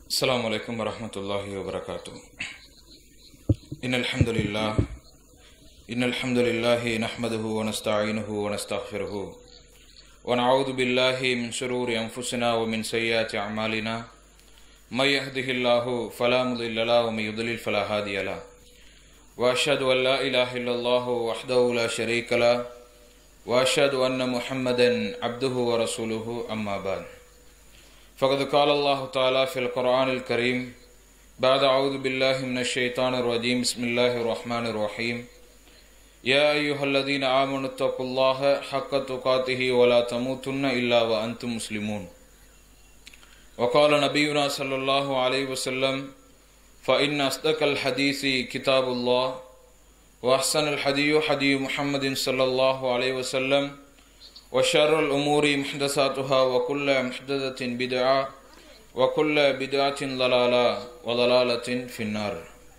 السلام عليكم ورحمة الله وبركاته إن الحمد لله إن الحمد لله نحمده ونستعينه ونستغفره ونعوذ بالله من شرور أنفسنا ومن سيئات أعمالنا من يهده الله فلا مضل له ومن يضلل فلا هادي له وأشهد أن لا إله إلا الله وحده لا شريك له وأشهد أن محمدا عبده ورسوله أما بعد فقد قال الله تعالى في القرآن الكريم بعد أعوذ بالله من الشيطان الرجيم بسم الله الرحمن الرحيم يا أيها الذين آمنوا اتقوا الله حق تقاته ولا تموتن إلا وأنتم مسلمون وقال نبينا صلى الله عليه وسلم فإن أصدق الحديث كتاب الله وأحسن الحديث حديث محمد صلى الله عليه وسلم وشر الأمور محدثاتها وكل محدثة بدعة وكل بدعة ضلالة وضلالة في النار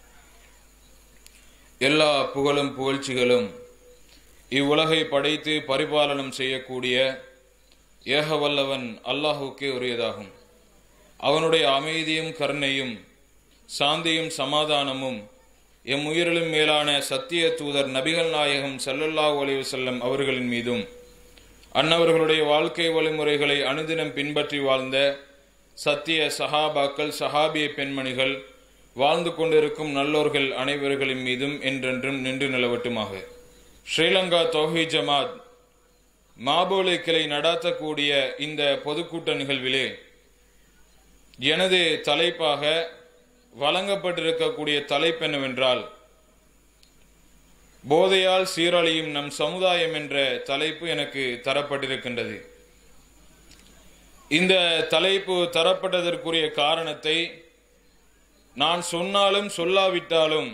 எல்லா புகழும் புகழ்ச்சிகளும் இவ்வுலகை படைத்து பரிபாலனம் செய்யக்கூடிய ஏகவல்லவன் அல்லாஹுக்கே உரியதாகும் அவனுடைய அமைதியும் கருணையும் சாந்தியும் சமாதானமும் எம் உயிரிலும் மேலான சத்திய தூதர் நபிகள் நாயகம் சல்லல்லாஹு அலைஹி வஸல்லம் அவர்களின் மீதும் அன்னவர்களுடைய வாழ்க்கை வழிமுறைகளை அனுதினம் பின்பற்றி வாழ்ந்த சத்திய சஹாபாக்கள் சஹாபிய பெண்மணிகள் வாழ்ந்து கொண்டிருக்கும் நல்லோர்கள் அனைவர்களின் மீதும் என்றென்றும் நின்று நிலவட்டுமாக ஸ்ரீலங்கா தௌஹி ஜமாத் மாபோலை கிளை நடாத்தக்கூடிய இந்த பொதுக்கூட்ட நிகழ்விலே எனது தலைப்பாக வழங்கப்பட்டிருக்கக்கூடிய தலைப்பு என்னவென்றால் போதையால் சீரழியும் நம் சமுதாயம் என்ற தலைப்பு எனக்கு தரப்பட்டிருக்கின்றது இந்த தலைப்பு தரப்பட்டதற்குரிய காரணத்தை நான் சொன்னாலும் சொல்லாவிட்டாலும்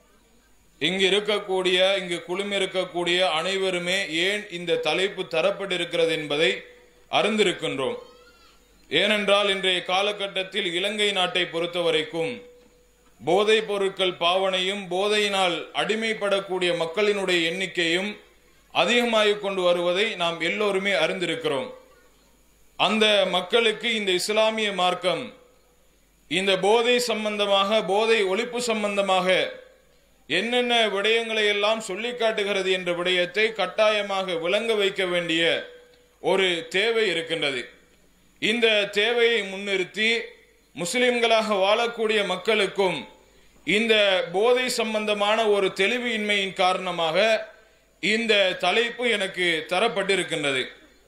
இங்கு இருக்கக்கூடிய இங்கு குழுமிருக்கக்கூடிய அனைவருமே ஏன் இந்த தலைப்பு தரப்பட்டிருக்கிறது என்பதை அறிந்திருக்கின்றோம் ஏனென்றால் இன்றைய காலகட்டத்தில் இலங்கை நாட்டை பொறுத்தவரைக்கும் போதைப் பொருட்கள் பாவனையும் போதையினால் அடிமைப்படக்கூடிய மக்களினுடைய எண்ணிக்கையும் அதிகமாகிக் கொண்டு வருவதை நாம் எல்லோருமே அறிந்திருக்கிறோம் அந்த மக்களுக்கு இந்த இஸ்லாமிய மார்க்கம் இந்த போதை சம்பந்தமாக போதை ஒழிப்பு சம்பந்தமாக என்னென்ன விடயங்களை எல்லாம் சொல்லி காட்டுகிறது என்ற விடயத்தை கட்டாயமாக விளங்க வைக்க வேண்டிய ஒரு தேவை இருக்கின்றது இந்த தேவையை முன்னிறுத்தி முஸ்லிம்களாக வாழக்கூடிய மக்களுக்கும் இந்த போதை சம்பந்தமான ஒரு தெளிவு இன்மையின் காரணமாக இந்த தலைப்பு எனக்கு தரப்பட்டிருக்கின்றது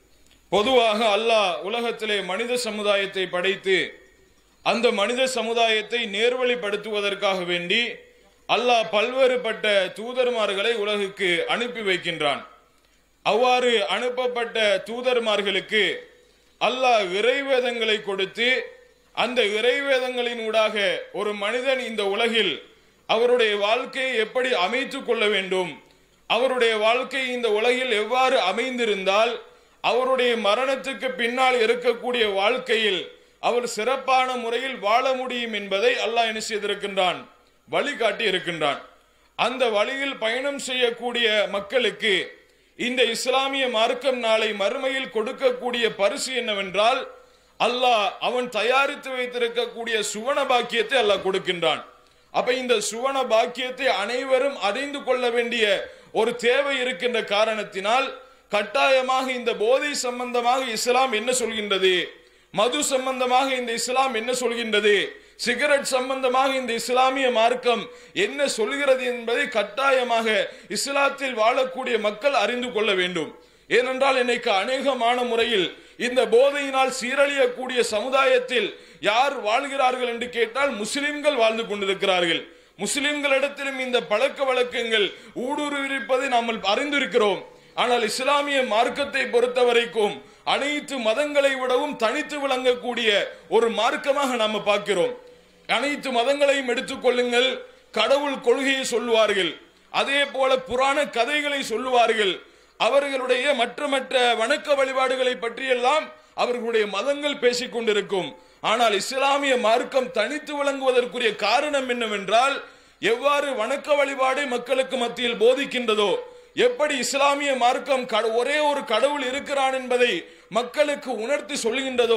பொதுவாக அல்லாஹ் உலகத்திலே மனித சமுதாயத்தை படைத்து அந்த மனித சமுதாயத்தை நேர்வழிப்படுத்துவதற்காக வேண்டி அல்லாஹ் பல்வேறுபட்ட தூதர்மார்களை உலகுக்கு அனுப்பி வைக்கின்றான் அவ்வாறு அனுப்பப்பட்ட தூதர்மார்களுக்கு அல்லாஹ் இறைவேதங்களை கொடுத்து அந்த இறைவேதங்களின் ஊடாக ஒரு மனிதன் இந்த உலகில் அவருடைய வாழ்க்கையை எப்படி அமைத்துக் கொள்ள வேண்டும் அவருடைய வாழ்க்கை இந்த உலகில் எவ்வாறு அமைந்திருந்தால் அவருடைய மரணத்துக்கு பின்னால் இருக்கக்கூடிய வாழ்க்கையில் அவர் சிறப்பான முறையில் வாழ முடியும் என்பதை அல்லாஹ் என்ன செய்திருக்கின்றான் வழிகாட்டி இருக்கின்றான் அந்த வழியில் பயணம் செய்யக்கூடிய மக்களுக்கு இந்த இஸ்லாமிய மார்க்கம் நாளை மறுமையில் கொடுக்கக்கூடிய பரிசு என்னவென்றால் அல்லாஹ் அவன் தயாரித்து வைத்திருக்கக்கூடிய சுவன பாக்கியத்தை அல்லாஹ் கொடுக்கின்றான் அப்ப இந்த சுவன பாக்கியத்தை அனைவரும் அறிந்து கொள்ள வேண்டிய ஒரு தேவை இருக்கின்ற காரணத்தினால் கட்டாயமாக இந்த போதை சம்பந்தமாக இஸ்லாம் என்ன சொல்கின்றது மது சம்பந்தமாக இந்த இஸ்லாம் என்ன சொல்கின்றது சிகரெட் சம்பந்தமாக இந்த இஸ்லாமிய மார்க்கம் என்ன சொல்கிறது என்பதை கட்டாயமாக இஸ்லாத்தில் வாழக்கூடிய மக்கள் அறிந்து கொள்ள வேண்டும் ஏனென்றால் இன்னைக்கு அநேகமான முறையில் இந்த போதையினால் சீரழியக்கூடிய சமுதாயத்தில் யார் வாழ்கிறார்கள் என்று கேட்டால் முஸ்லிம்கள் வாழ்ந்து கொண்டிருக்கிறார்கள் முஸ்லிம்களிடத்திலும் இந்த பழக்க வழக்கங்கள் ஊடுருவிருப்பதை நாம் அறிந்திருக்கிறோம் ஆனால் இஸ்லாமிய மார்க்கத்தை பொறுத்த வரைக்கும் அனைத்து மதங்களை விடவும் தனித்து விளங்கக்கூடிய ஒரு மார்க்கமாக நாம பார்க்கிறோம் அனைத்து மதங்களையும் எடுத்துக்கொள்ளுங்கள் கடவுள் கொள்கையை சொல்லுவார்கள் அதே போல புராண கதைகளை சொல்லுவார்கள் அவர்களுடைய மற்ற மற்ற வணக்க வழிபாடுகளை பற்றியெல்லாம் அவர்களுடைய மதங்கள் பேசிக் கொண்டிருக்கும் ஆனால் இஸ்லாமிய மார்க்கம் தனித்து விளங்குவதற்குரிய காரணம் என்னவென்றால் எவ்வாறு வணக்க வழிபாடு மக்களுக்கு மத்தியில் போதிக்கின்றதோ எப்படி இஸ்லாமிய மார்க்கம் ஒரே ஒரு கடவுள் இருக்கிறான் என்பதை மக்களுக்கு உணர்த்தி சொல்கின்றதோ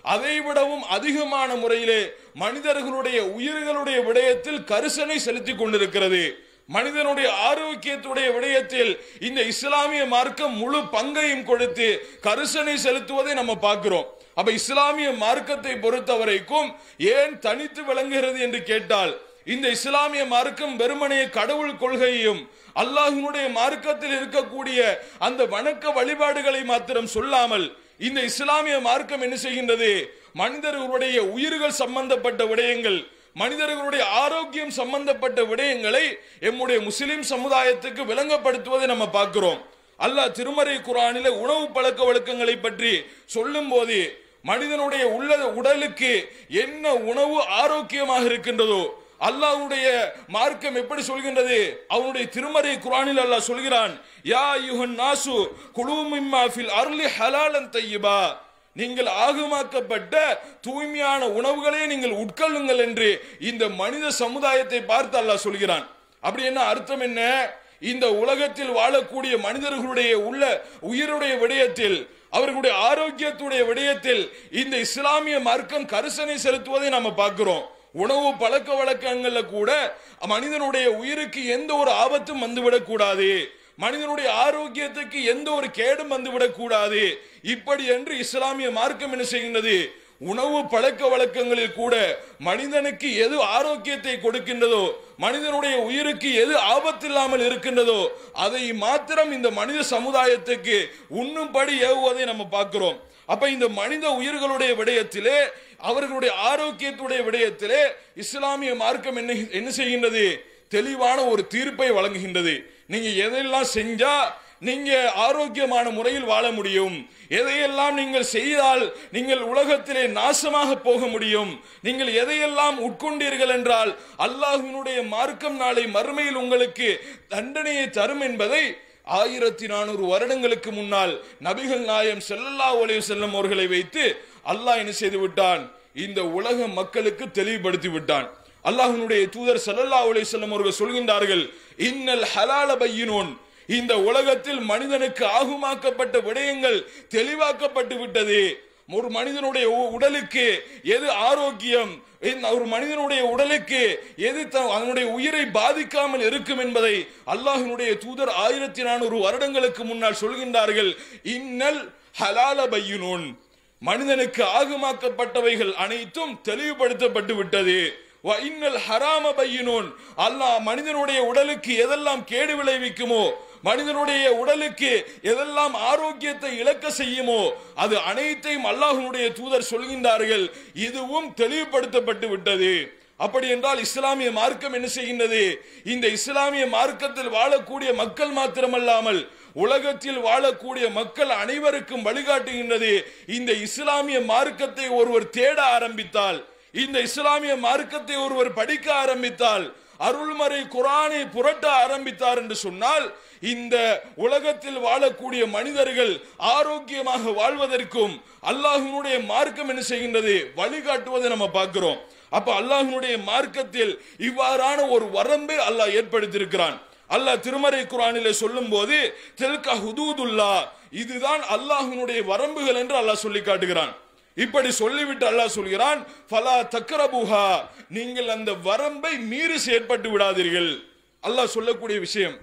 அதைவிடவும் அதிகமான முறையிலே மனிதர்களுடைய உயிர்களுடைய விடயத்தில் கரிசனை செலுத்திக் கொண்டிருக்கிறது மனிதனுடைய ஆரோக்கியத்துடைய விடயத்தில் இந்த இஸ்லாமிய மார்க்கம் முழு பங்கையும் கொடுத்து கரிசனை செலுத்துவதை நம்ம பார்க்கிறோம் அப்ப இஸ்லாமிய மார்க்கத்தை பொறுத்த வரைக்கும் ஏன் தனித்து விளங்குகிறது என்று கேட்டால் இந்த இஸ்லாமிய மார்க்கம் வெறுமனே கடவுள் கொள்கையையும் அல்லாஹினுடைய மார்க்கத்தில் இருக்கக்கூடிய அந்த வணக்க வழிபாடுகளை மாத்திரம் சொல்லாமல் இந்த இஸ்லாமிய மார்க்கம் என்ன செய்கின்றது மனிதர்களுடைய உயிர்கள் சம்பந்தப்பட்ட விடயங்கள் மனிதர்களுடைய ஆரோக்கியம் சம்பந்தப்பட்ட விடயங்களை எம்முடைய முஸ்லிம் சமுதாயத்துக்கு விளங்கப்படுத்துவதை நம்ம பார்க்கிறோம் அல்லாஹ் திருமறை குரானில உணவு பழக்க வழக்கங்களை பற்றி சொல்லும் போது மனிதனுடைய உள்ள உடலுக்கு என்ன உணவு ஆரோக்கியமாக இருக்கின்றதோ அல்லாஹ்வுடைய மார்க்கம் எப்படி சொல்கின்றது அவனுடைய திருமறை குரானில் அல்லாஹ் சொல்கிறான் யா யுஹன் நாசு குழுமிம்மா ஃபில் அருளி ஹலாலன் தையிபா நீங்கள் ஆகமாக்கப்பட்ட தூய்மையான உணவுகளே நீங்கள் உட்கொள்ளுங்கள் என்று இந்த மனித சமுதாயத்தை பார்த்து அல்லாஹ் சொல்கிறான் அப்படி என்ன அர்த்தம் என்ன இந்த உலகத்தில் வாழக்கூடிய மனிதர்களுடைய உள்ள உயிருடைய விடயத்தில் அவர்களுடைய ஆரோக்கியத்துடைய விடயத்தில் இந்த இஸ்லாமிய மார்க்கம் கரிசனை செலுத்துவதை நாம பார்க்கிறோம் உணவு பழக்க வழக்கங்கள்ல கூட மனிதனுடைய உயிருக்கு எந்த ஒரு ஆபத்தும் வந்துவிடக் கூடாது மனிதனுடைய ஆரோக்கியத்துக்கு எந்த ஒரு கேடும் வந்துவிடக் கூடாது இப்படி என்று இஸ்லாமிய மார்க்கம் என்ன செய்கின்றது உணவு பழக்க வழக்கங்களில் கூட மனிதனுக்கு எது ஆரோக்கியத்தை கொடுக்கின்றதோ மனிதனுடைய உயிருக்கு எது ஆபத்தில்லாமல் இருக்கின்றதோ அதை மாத்திரம் இந்த மனித சமுதாயத்துக்கு உண்ணும்படி ஏவுவதை நம்ம பார்க்கிறோம் அப்ப இந்த மனித உயிர்களுடைய விடயத்திலே அவர்களுடைய ஆரோக்கியத்துடைய விடயத்திலே இஸ்லாமிய மார்க்கம் என்ன என்ன செய்கின்றது தெளிவான ஒரு தீர்ப்பை வழங்குகின்றது நீங்க எதெல்லாம் செஞ்சா நீங்க ஆரோக்கியமான முறையில் வாழ முடியும் எதையெல்லாம் நீங்கள் செய்தால் நீங்கள் உலகத்திலே நாசமாக போக முடியும் நீங்கள் எதையெல்லாம் உட்கொண்டீர்கள் என்றால் அல்லாஹ்வினுடைய மார்க்கம் நாளை மறுமையில் உங்களுக்கு தண்டனையை தரும் என்பதை ஆயிரத்தி நானூறு வருடங்களுக்கு முன்னால் நபிகள் நாயம் ஸல்லல்லாஹு அலைஹி வஸல்லம் அவர்களை வைத்து அல்லாஹ் என்ன செய்து விட்டான் இந்த உலக மக்களுக்கு தெளிவுபடுத்தி விட்டான் அல்லாஹ்வினுடைய தூதர் ஸல்லல்லாஹு அலைஹி வஸல்லம் அவர்கள் சொல்கின்றார்கள் இன்னல் ஹலால பையினூன் இந்த உலகத்தில் மனிதனுக்கு ஆகுமாக்கப்பட்ட விடயங்கள் தெளிவாக்கப்பட்டு விட்டது ஒரு மனிதனுடைய உ- உடலுக்கு எது ஆரோக்கியம் இந்த ஒரு மனிதனுடைய உடலுக்கு எது த- அதனுடைய உயிரை பாதிக்காமல் இருக்கும் என்பதை அல்லாஹ்வினுடைய தூதர் ஆயிரத்தி நானூறு வருடங்களுக்கு முன்னால் சொல்கின்றார்கள் இன்னல் ஹலால பையினூன் மனிதனுக்கு ஆகுமாக்கப்பட்டவைகள் அனைத்தும் தெளிவுபடுத்தப்பட்டு விட்டது வ இன்னல் ஹராம பையினூன் அல்லாஹ் மனிதனுடைய உடலுக்கு எதெல்லாம் கேடு விளைவிக்குமோ மனிதனுடைய உடலுக்கு எதெல்லாம் ஆரோக்கியத்தை இழக்க செய்யுமோ அது அனைத்தையும் அல்லாஹ்வினுடைய தூதர் சொல்கின்றார்கள் இதுவும் தெளிவுபடுத்தப்பட்டு விட்டது அப்படி என்றால் இஸ்லாமிய மார்க்கம் என்ன செய்கின்றது இந்த இஸ்லாமிய மார்க்கத்தில் வாழக்கூடிய மக்கள் மாத்திரமல்லாமல் உலகத்தில் வாழக்கூடிய மக்கள் அனைவருக்கும் வழிகாட்டுகின்றது இந்த இஸ்லாமிய மார்க்கத்தை ஒருவர் தேட ஆரம்பித்தால் இந்த இஸ்லாமிய மார்க்கத்தை ஒருவர் படிக்க ஆரம்பித்தால் அருள்மறை குரானை புரட்ட ஆரம்பித்தார் என்று சொன்னால் இந்த உலகத்தில் வாழக்கூடிய மனிதர்கள் ஆரோக்கியமாக வாழ்வதற்கும் அல்லாஹ்வினுடைய மார்க்கம் என்ன செய்கின்றது வழிகாட்டுவதை நம்ம பார்க்கிறோம் அப்ப அல்லாஹ்வினுடைய மார்க்கத்தில் இவ்வாறான ஒரு வரம்பை அல்லாஹ் ஏற்படுத்தியிருக்கிறான் அல்லாஹ் திருமறை குரானிலே சொல்லும் போது தில்க ஹுதூதுல்லா இதுதான் அல்லாஹ்வினுடைய வரம்புகள் என்று அல்லாஹ் சொல்லி காட்டுகிறான் இப்படி சொல்லிவிட்டு அல்லாஹ் சொல்கிறான் ஃபலா தக்ரபுஹா நீங்கள் அந்த வரம்பை மீறி செயற்பட்டு விடாதீர்கள் அல்லாஹ் சொல்லக்கூடிய விஷயம்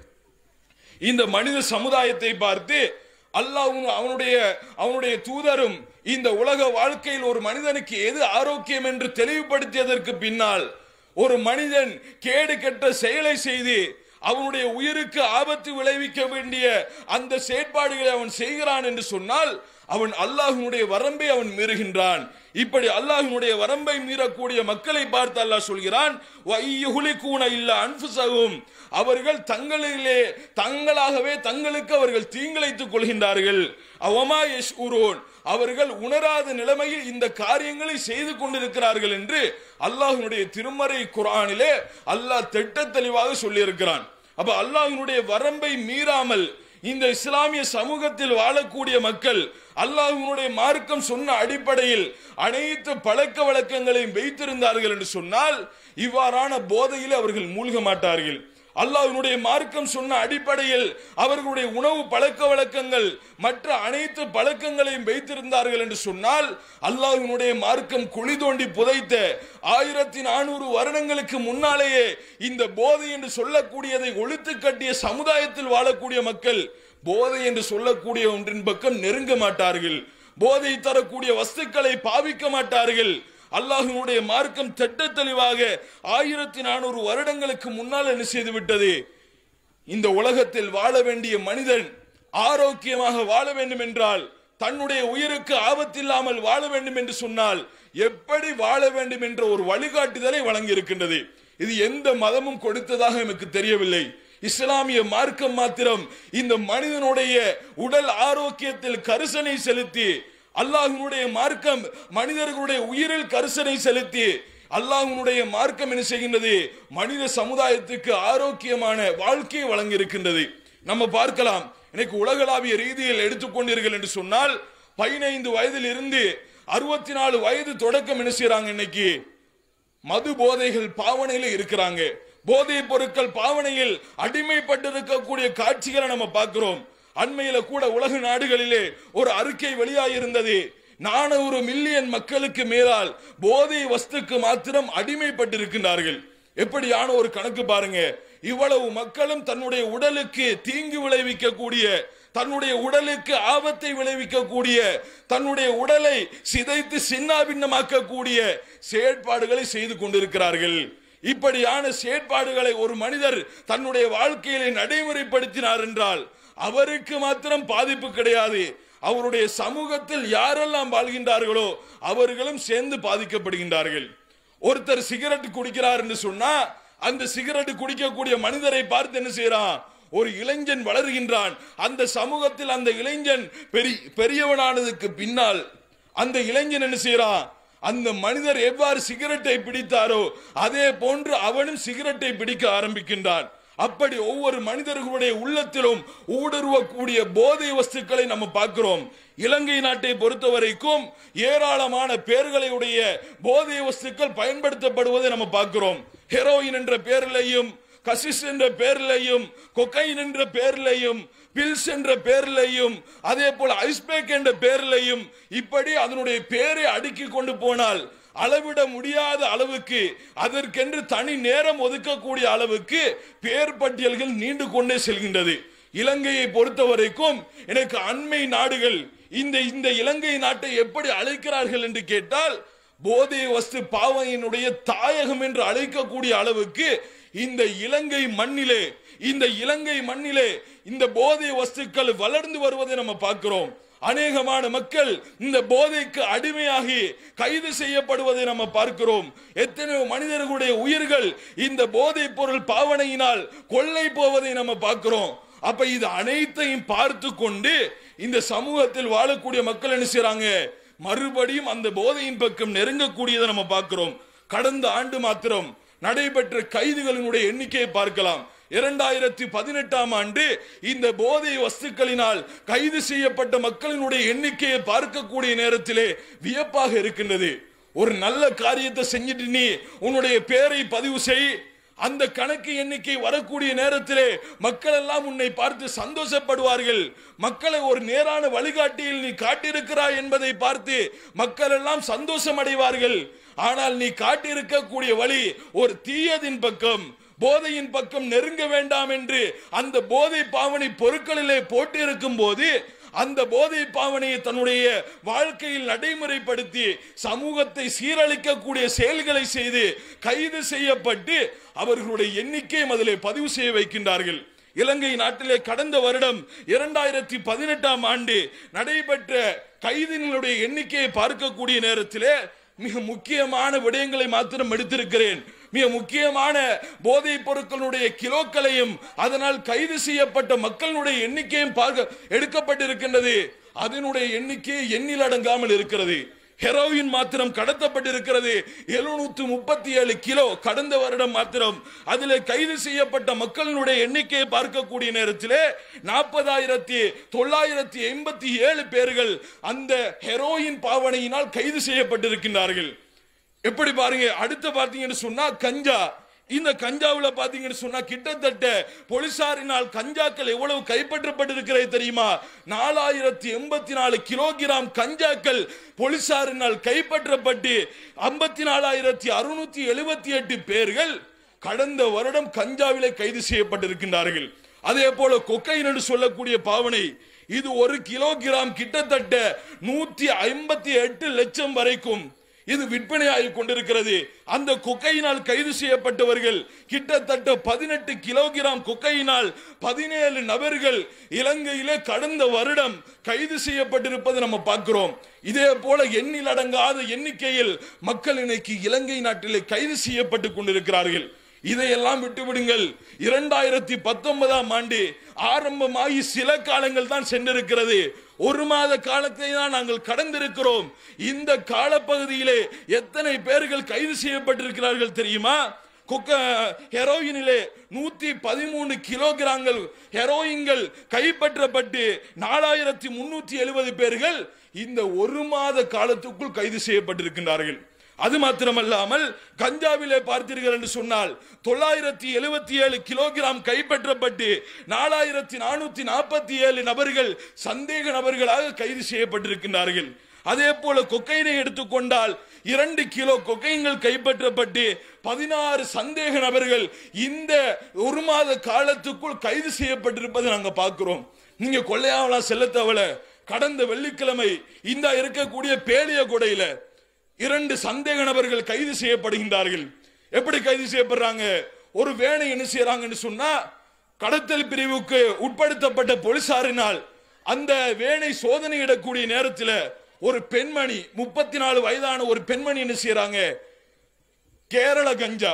இந்த மனித சமுதாயத்தை பார்த்து அல்லாஹ் அவனுடைய அவனுடைய தூதரும் இந்த உலக வாழ்க்கையில் ஒரு மனிதனுக்கு எது ஆரோக்கியம் என்று தெளிவுபடுத்தியதற்கு பின்னால் ஒரு மனிதன் கேடு கெட்ட செயலை செய்து அவனுடைய உயிருக்கு ஆபத்து விளைவிக்க வேண்டிய அந்த செயற்பாடுகளை அவன் செய்கிறான் என்று சொன்னால் அவன் அல்லாஹ்வினுடைய வரம்பை அவன் மீறுகின்றான் இப்படி அல்லாஹ்வினுடைய வரம்பை மீறக்கூடிய மக்களை பார்த்து அல்லாஹ் சொல்கிறான் "வய்யுஹ்லிகூன இல்லா அன்ஃபுஸஹும்." அவர்கள் தங்களிலே தங்களாகவே தங்களுக்கு அவர்கள் தீங்கிழைத்துக் கொள்கின்றார்கள் அவமா யஷ்உரூன் அவர்கள் உணராத நிலைமையில் இந்த காரியங்களை செய்து கொண்டிருக்கிறார்கள் என்று அல்லாஹ்வினுடைய திருமறை குர்ஆனிலே அல்லாஹ் திட்ட தெளிவாக சொல்லியிருக்கிறான் அப்ப அல்லாஹ்வினுடைய வரம்பை மீறாமல் இந்த இஸ்லாமிய சமூகத்தில் வாழக்கூடிய மக்கள் அல்லாஹ்வினுடைய மார்க்கம் சொன்ன அடிப்படையில் அனைத்து பழக்க வழக்கங்களையும் வைத்திருந்தார்கள் என்று சொன்னால் இவ்வாறான போதையில் அவர்கள் மூழ்க மாட்டார்கள் அல்லாஹ்வினுடைய மார்க்கம் சொன்ன அடிப்படையில் அவர்களுடைய உணவு பழக்க வழக்கங்கள் மற்ற அனைத்து பழக்கங்களையும் வைத்திருந்தார்கள் என்று சொன்னால் அல்லாஹ்வினுடைய மார்க்கம் குழி தோண்டி புதைத்த ஆயிரத்தி நானூறு வருடங்களுக்கு முன்னாலேயே இந்த போதை என்று சொல்லக்கூடியதை ஒழித்து கட்டிய சமுதாயத்தில் வாழக்கூடிய மக்கள் போதை என்று சொல்லக்கூடிய ஒன்றின் பக்கம் நெருங்க மாட்டார்கள் போதை தரக்கூடிய வஸ்துக்களை பாவிக்க மாட்டார்கள் அல்லாஹினுடைய மார்க்கம் திட்ட தெளிவாக ஆயிரத்தி நானூறு வருடங்களுக்கு முன்னால் என்ன செய்து விட்டது இந்த உலகத்தில் வாழ வேண்டிய மனிதன் ஆரோக்கியமாக வாழ வேண்டும் என்றால் தன்னுடைய உயிருக்கு ஆபத்தில்லாமல் வாழ வேண்டும் என்று சொன்னால் எப்படி வாழ வேண்டும் என்ற ஒரு வழிகாட்டுதலை வழங்கி இருக்கின்றது இது எந்த மதமும் கொடுத்ததாக எனக்கு தெரியவில்லை இஸ்லாமிய மார்க்கம் மாத்திரம் இந்த மனிதனுடைய உடல் ஆரோக்கியத்தில் கரிசனை செலுத்தி அல்லாஹினுடைய மார்க்கம் மனிதர்களுடைய உயிரில் கரிசனை செலுத்தி அல்லாஹினுடைய மார்க்கம் என்ன செய்கின்றது மனித சமுதாயத்துக்கு ஆரோக்கியமான வாழ்க்கையை வழங்கி இருக்கின்றது நம்ம பார்க்கலாம் இன்னைக்கு உலகளாவிய ரீதியில் எடுத்துக்கொண்டீர்கள் என்று சொன்னால் பதினைந்து வயதில் இருந்து அறுபத்தி நாலு வயது தொடக்கம் என்ன செய்யறாங்க இன்னைக்கு மது போதைகள் பாவனையில இருக்கிறாங்க போதை பொருட்கள் பாவனையில் அடிமைப்பட்டிருக்கக்கூடிய காட்சிகளை நம்ம பார்க்கிறோம் அண்மையில கூட உலக நாடுகளிலே ஒரு அறிக்கை வெளியாயிருந்தது நானூறு மில்லியன் மக்களுக்கு மேலால் போதை வஸ்துக்கு மாத்திரம் அடிமைப்பட்டிருக்கின்றார்கள் எப்படியான ஒரு கணக்கு பாருங்க இவ்வளவு மக்களும் தன்னுடைய உடலுக்கு தீங்கு விளைவிக்கக்கூடிய தன்னுடைய உடலுக்கு ஆபத்தை விளைவிக்கக்கூடிய தன்னுடைய உடலை சிதைத்து சின்னாபின்னமாக்கக்கூடிய செயற்பாடுகளை செய்து கொண்டிருக்கிறார்கள் இப்படியான செயற்பாடுகளை ஒரு மனிதர் தன்னுடைய வாழ்க்கையிலே நடைமுறைப்படுத்தினார் என்றால் அவருக்கு மாத்திரம் பாதிப்பு கிடையாது அவருடைய சமூகத்தில் யாரெல்லாம் வாழ்கின்றார்களோ அவர்களும் சேர்ந்து பாதிக்கப்படுகின்றார்கள் ஒருத்தர் சிகரெட் குடிக்கிறார் என்று சொன்னா அந்த சிகரெட் குடிக்கக்கூடிய மனிதரை பார்த்து என்ன செய்யறான் ஒரு இளைஞன் வளர்கின்றான் அந்த சமூகத்தில் அந்த இளைஞன் பெரிய பெரியவனானதுக்கு பின்னால் அந்த இளைஞன் என்ன செய்யறான் அந்த மனிதர் எவ்வாறு சிகரெட்டை பிடித்தாரோ அதே போன்று அவனும் சிகரெட்டை பிடிக்க ஆரம்பிக்கின்றான் அப்படி ஒவ்வொரு மனிதர்களுடைய உள்ளத்திலும் ஊடுருவக்கூடிய போதை வஸ்துக்களை நம்ம பார்க்கிறோம் இலங்கை நாட்டை பொறுத்த வரைக்கும் ஏராளமான பேர்களுடைய போதை வஸ்துக்கள் பயன்படுத்தப்படுவதை நம்ம பார்க்கிறோம் ஹெரோயின் என்ற பேரிலையும் கசிஸ் என்ற பேரிலையும் கொக்கைன் என்ற பேரிலையும் பில்ஸ் என்ற பேரிலையும் அதே போல ஐஸ்பேக் என்ற பேரிலையும் இப்படி அதனுடைய பேரை அடுக்கி கொண்டு போனால் அளவிட முடியாத அளவுக்கு அதற்கென்று தனி நேரம் ஒதுக்கக்கூடிய அளவுக்கு பேர் பட்டியல்கள் நீண்டு கொண்டே செல்கின்றது இலங்கையை பொறுத்த வரைக்கும் எனக்கு அண்மை நாடுகள் இந்த இந்த இலங்கை நாட்டை எப்படி அழைக்கிறார்கள் என்று கேட்டால் போதை வஸ்து பாவையினுடைய தாயகம் என்று அழைக்கக்கூடிய அளவுக்கு இந்த இலங்கை மண்ணிலே இந்த இலங்கை மண்ணிலே இந்த போதை வஸ்துக்கள் வளர்ந்து வருவதை நம்ம பார்க்கிறோம் அநேகமான மக்கள் இந்த போதைக்கு அடிமையாகி கைது செய்யப்படுவதை நம்ம பார்க்கிறோம் எத்தனையோ மனிதர்களுடைய உயிர்கள் இந்த போதை பொருள் பாவனையினால் கொள்ளை போவதை நம்ம பார்க்கிறோம் அப்ப இது அனைத்தையும் பார்த்து கொண்டு இந்த சமூகத்தில் வாழக்கூடிய மக்கள் என்ன செய்றாங்க மறுபடியும் அந்த போதையின் பக்கம் நெருங்கக்கூடியதை நம்ம பார்க்கிறோம் கடந்த ஆண்டு மாத்திரம் நடைபெற்ற கைதுகளினுடைய எண்ணிக்கையை பார்க்கலாம் இரண்டாயிரத்தி பதினெட்டாம் ஆண்டு இந்த போதை வஸ்துக்களினால் கைது செய்யப்பட்ட மக்களினுடைய எண்ணிக்கையை பார்க்கக்கூடிய நேரத்திலே வியப்பாக இருக்கின்றது ஒரு நல்ல காரியத்தை செஞ்சுட்டு நீ உன்னுடைய பேரை பதிவு செய் அந்த கணக்கு எண்ணிக்கை வரக்கூடிய நேரத்திலே மக்கள் எல்லாம் உன்னை பார்த்து சந்தோஷப்படுவார்கள் மக்களை ஒரு நேரான வழிகாட்டியில் நீ காட்டியிருக்கிறாய் என்பதை பார்த்து மக்கள் எல்லாம் சந்தோஷம் அடைவார்கள் ஆனால் நீ காட்டியிருக்கக்கூடிய வழி ஒரு தீயதின் பக்கம் போதையின் பக்கம் நெருங்க வேண்டாம் என்று அந்த போதை பாவனை பொருட்களிலே போட்டிருக்கும் போது அந்த போதை பாவனையை தன்னுடைய வாழ்க்கையில் நடைமுறைப்படுத்தி சமூகத்தை சீரழிக்கக்கூடிய செயல்களை செய்து கைது செய்யப்பட்டு அவர்களுடைய எண்ணிக்கையும் அதிலே பதிவு செய்ய வைக்கின்றார்கள் இலங்கை நாட்டிலே கடந்த வருடம் இரண்டாயிரத்தி பதினெட்டாம் ஆண்டு நடைபெற்ற கைதிகளுடைய எண்ணிக்கையை பார்க்கக்கூடிய நேரத்திலே மிக முக்கியமான விடயங்களை மாத்திரம் எடுத்திருக்கிறேன் மிக முக்கியமான போதைப் பொருட்களுடைய கிலோக்களையும் அதனால் கைது செய்யப்பட்ட மக்களுடைய எண்ணிக்கையும் பார்க்க எடுக்கப்பட்டிருக்கின்றது அதனுடைய எண்ணிக்கை எண்ணில் அடங்காமல் இருக்கிறது ஹெரோயின் மாத்திரம் கடத்தப்பட்டிருக்கிறது எழுநூற்று முப்பத்தி ஏழு கிலோ கடந்த வருடம் மாத்திரம் அதில் கைது செய்யப்பட்ட மக்களினுடைய எண்ணிக்கையை பார்க்கக்கூடிய நேரத்திலே நாற்பதாயிரத்தி தொள்ளாயிரத்தி எண்பத்தி ஏழு பேர்கள் அந்த ஹெரோயின் பாவனையினால் கைது செய்யப்பட்டிருக்கின்றார்கள் எப்படி பாருங்க அடுத்து பார்த்தீங்கன்னு சொன்னா கஞ்சா இந்த கஞ்சாவுல பாத்தீங்கன்னு சொன்னா கிட்டத்தட்ட போலீசாரினால் கஞ்சாக்கள் எவ்வளவு கைப்பற்றப்பட்டிருக்கிறது தெரியுமா நாலாயிரத்தி எண்பத்தி நாலு கிலோகிராம் கஞ்சாக்கள் போலீசாரினால் கைப்பற்றப்பட்டு ஐம்பத்தி நாலாயிரத்தி அறுநூத்தி எழுபத்தி எட்டு பேர்கள் கடந்த வருடம் கஞ்சாவிலே கைது செய்யப்பட்டிருக்கின்றார்கள் அதே போல கொக்கைன் என்று சொல்லக்கூடிய பாவனை இது ஒரு கிலோகிராம் கிட்டத்தட்ட நூத்தி ஐம்பத்தி எட்டு லட்சம் வரைக்கும் இது விற்பனையாகி கொண்டிருக்கிறது அந்த கொக்கையினால் கைது செய்யப்பட்டவர்கள் கிட்டத்தட்ட பதினெட்டு கிலோகிராம் கொக்கையினால் பதினேழு நபர்கள் இலங்கையிலே கடந்த வருடம் கைது செய்யப்பட்டிருப்பதை நம்ம பார்க்கிறோம் இதே போல எண்ணில் அடங்காத எண்ணிக்கையில் மக்கள் இன்னைக்கு இலங்கை நாட்டிலே கைது செய்யப்பட்டு கொண்டிருக்கிறார்கள் இதையெல்லாம் விட்டுவிடுங்கள் இரண்டாயிரத்தி பத்தொன்பதாம் ஆண்டு ஆரம்பமாகி சில காலங்கள் தான் சென்றிருக்கிறது ஒரு மாத காலத்தை தான் நாங்கள் கடந்திருக்கிறோம் இந்த காலப்பகுதியிலே எத்தனை பேர்கள் கைது செய்யப்பட்டிருக்கிறார்கள் தெரியுமா கொக்க ஹெரோயினிலே நூத்தி பதிமூணு கிலோகிராம்கள் ஹெரோயின்கள் கைப்பற்றப்பட்டு நாலாயிரத்தி முன்னூத்தி எழுபது பேர்கள் இந்த ஒரு மாத காலத்துக்குள் கைது செய்யப்பட்டிருக்கின்றார்கள் அது மாத்திரமல்லாமல் கஞ்சாவிலே பார்த்தீர்கள் என்று சொன்னால் தொள்ளாயிரத்தி எழுபத்தி ஏழு கிலோகிராம் கைப்பற்றப்பட்டு நாலாயிரத்தி நானூத்தி நாற்பத்தி ஏழு நபர்கள் சந்தேக நபர்களாக கைது செய்யப்பட்டிருக்கின்றார்கள் அதே போல கொக்கைனை எடுத்துக்கொண்டால் இரண்டு கிலோ கொக்கைன்கள் கைப்பற்றப்பட்டு பதினாறு சந்தேக நபர்கள் இந்த ஒரு மாத காலத்துக்குள் கைது செய்யப்பட்டிருப்பதை நாங்க பார்க்கிறோம் நீங்க கொள்ளையாவலாம் செல்ல தவள கடந்த வெள்ளிக்கிழமை இந்த இருக்கக்கூடிய பேலிய கொடையில இரண்டு சந்தேக நபர்கள் கைது செய்யப்படுகின்றார்கள் எப்படி கைது செய்யப்படுறாங்க ஒரு வேனை என்ன செய்யறாங்கன்னு சொன்னா கடத்தல் பிரிவுக்கு உட்படுத்தப்பட்ட போலீசாரினால் அந்த வேனை சோதனையிடக்கூடிய நேரத்தில் ஒரு பெண்மணி முப்பத்தி நாலு வயதான ஒரு பெண்மணி என்ன செய்யறாங்க கேரள கஞ்சா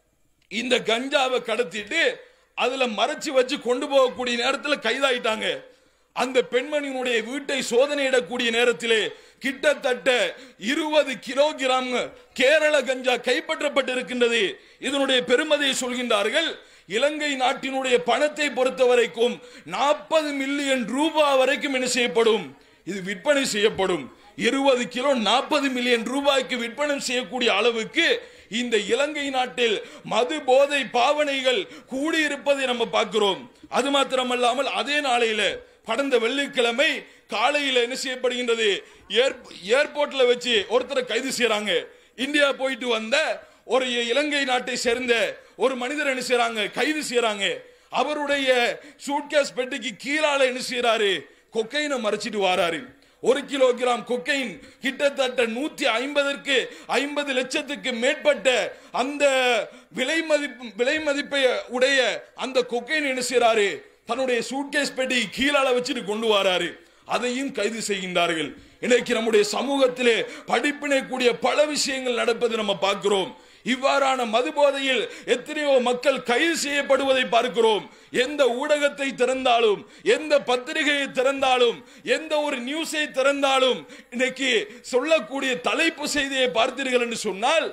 இந்த கஞ்சாவை கடத்திட்டு அதுல மறைச்சு வச்சு கொண்டு போகக்கூடிய நேரத்தில் கைதாயிட்டாங்க அந்த பெண்மணியினுடைய வீட்டை சோதனையிடக்கூடிய நேரத்திலே கிட்டத்தட்ட இருபது கிலோகிராம் கேரள கஞ்சா கைப்பற்றப்பட்டிருக்கின்றது இதனுடைய பெருமதியை சொல்கின்றார்கள் இலங்கை நாட்டினுடைய பணத்தை பொறுத்த வரைக்கும் நாற்பது மில்லியன் ரூபாய் வரைக்கும் என்ன செய்யப்படும் இது விற்பனை செய்யப்படும் இருபது கிலோ நாற்பது மில்லியன் ரூபாய்க்கு விற்பனை செய்யக்கூடிய அளவுக்கு இந்த இலங்கை நாட்டில் மது போதை பாவனைகள் கூடியிருப்பதை நம்ம பார்க்கிறோம் அது மாத்திரமல்லாமல் அதே நாளையில கடந்த வெள்ளிக்கிழமை காலையில் என்ன செய்யப்படுகின்றது ஏர்போர்ட்ல வச்சு ஒருத்தரை கைது செய்யறாங்க இந்தியா போயிட்டு வந்த ஒரு இலங்கை நாட்டை சேர்ந்த ஒரு மனிதர் என்ன செய்யறாங்க கைது செய்யறாங்க அவருடைய சூட்கேஸ் பெட்டிக்கு கீழால என்ன செய்யறாரு கொக்கைனை மறைச்சிட்டு வாராரு ஒரு கிலோகிராம் கொக்கைன் கிட்டத்தட்ட நூத்தி ஐம்பதற்கு ஐம்பது லட்சத்துக்கு மேற்பட்ட அந்த விலை மதிப்பு விலை மதிப்பை உடைய அந்த கொக்கைன் என்ன செய்யறாரு தன்னுடைய சூட்கேஸ் பெட்டி கீழால வச்சுட்டு கொண்டு வராரு அதையும் கைது செய்கின்றார்கள் இன்னைக்கு நம்முடைய சமூகத்திலே படிப்பினை கூடிய பல விஷயங்கள் நடப்பது நம்ம பார்க்கிறோம் இவ்வாறான மது போதையில் எத்தனையோ மக்கள் கைது செய்யப்படுவதை பார்க்கிறோம் எந்த ஊடகத்தை திறந்தாலும் எந்த பத்திரிகையை திறந்தாலும் எந்த ஒரு நியூஸை திறந்தாலும் இன்னைக்கு சொல்லக்கூடிய தலைப்பு செய்தியை பார்த்தீர்கள் என்று சொன்னால்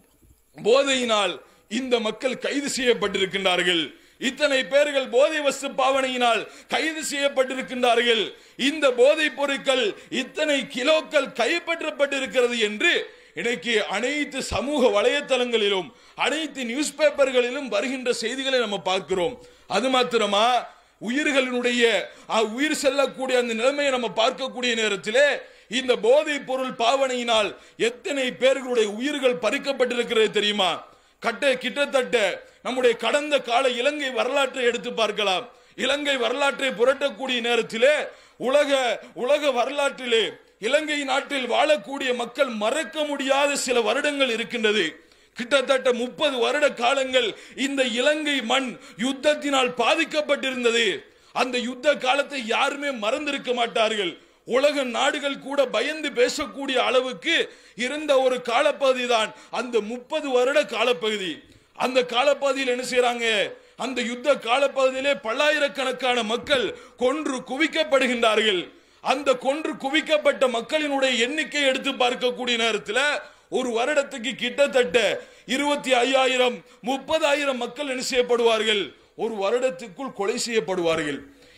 போதையினால் இந்த மக்கள் கைது செய்யப்பட்டிருக்கின்றார்கள் இத்தனை பேர்கள் போதை வஸ்து பாவனையினால் கைது செய்யப்பட்டிருக்கின்றார்கள் இந்த போதைப் பொருட்கள் இத்தனை கிலோக்கள் கைப்பற்றப்பட்டிருக்கிறது என்று இன்னைக்கு அனைத்து சமூக வலைத்தளங்களிலும் அனைத்து நியூஸ் பேப்பர்களிலும் வருகின்ற செய்திகளை நம்ம பார்க்கிறோம் அது மாத்திரமா உயிர்களினுடைய உயிர் செல்லக்கூடிய அந்த நிலைமையை நம்ம பார்க்கக்கூடிய நேரத்திலே இந்த போதைப் பொருள் பாவனையினால் எத்தனை பேர்களுடைய உயிர்கள் பறிக்கப்பட்டிருக்கிறது தெரியுமா கட்ட கிட்டத்தட்ட நம்முடைய கடந்த கால இலங்கை வரலாற்றை எடுத்து பார்க்கலாம் இலங்கை வரலாற்றை புரட்டக்கூடிய நேரத்திலே உலக உலக வரலாற்றிலே இலங்கை நாட்டில் வாழக்கூடிய மக்கள் மறக்க முடியாத சில வருடங்கள் இருக்கின்றது கிட்டத்தட்ட முப்பது வருட காலங்கள் இந்த இலங்கை மண் யுத்தத்தினால் பாதிக்கப்பட்டிருந்தது அந்த யுத்த காலத்தை யாருமே மறந்திருக்க மாட்டார்கள் உலக நாடுகள் கூட பயந்து பேசக்கூடிய அளவுக்கு இருந்த ஒரு காலப்பகுதி தான் அந்த முப்பது வருட காலப்பகுதி அந்த காலப்பகுதியில் என்ன செய்யறாங்க அந்த யுத்த காலப்பகுதியிலே பல்லாயிரக்கணக்கான மக்கள் கொன்று குவிக்கப்படுகின்றார்கள் அந்த கொன்று குவிக்கப்பட்ட மக்களினுடைய எண்ணிக்கை எடுத்து பார்க்கக்கூடிய நேரத்தில் ஒரு வருடத்துக்கு கிட்டத்தட்ட இருபத்தி ஐயாயிரம் முப்பதாயிரம் மக்கள் என்ன செய்யப்படுவார்கள் ஒரு வருடத்துக்குள் கொலை செய்யப்படுவார்கள்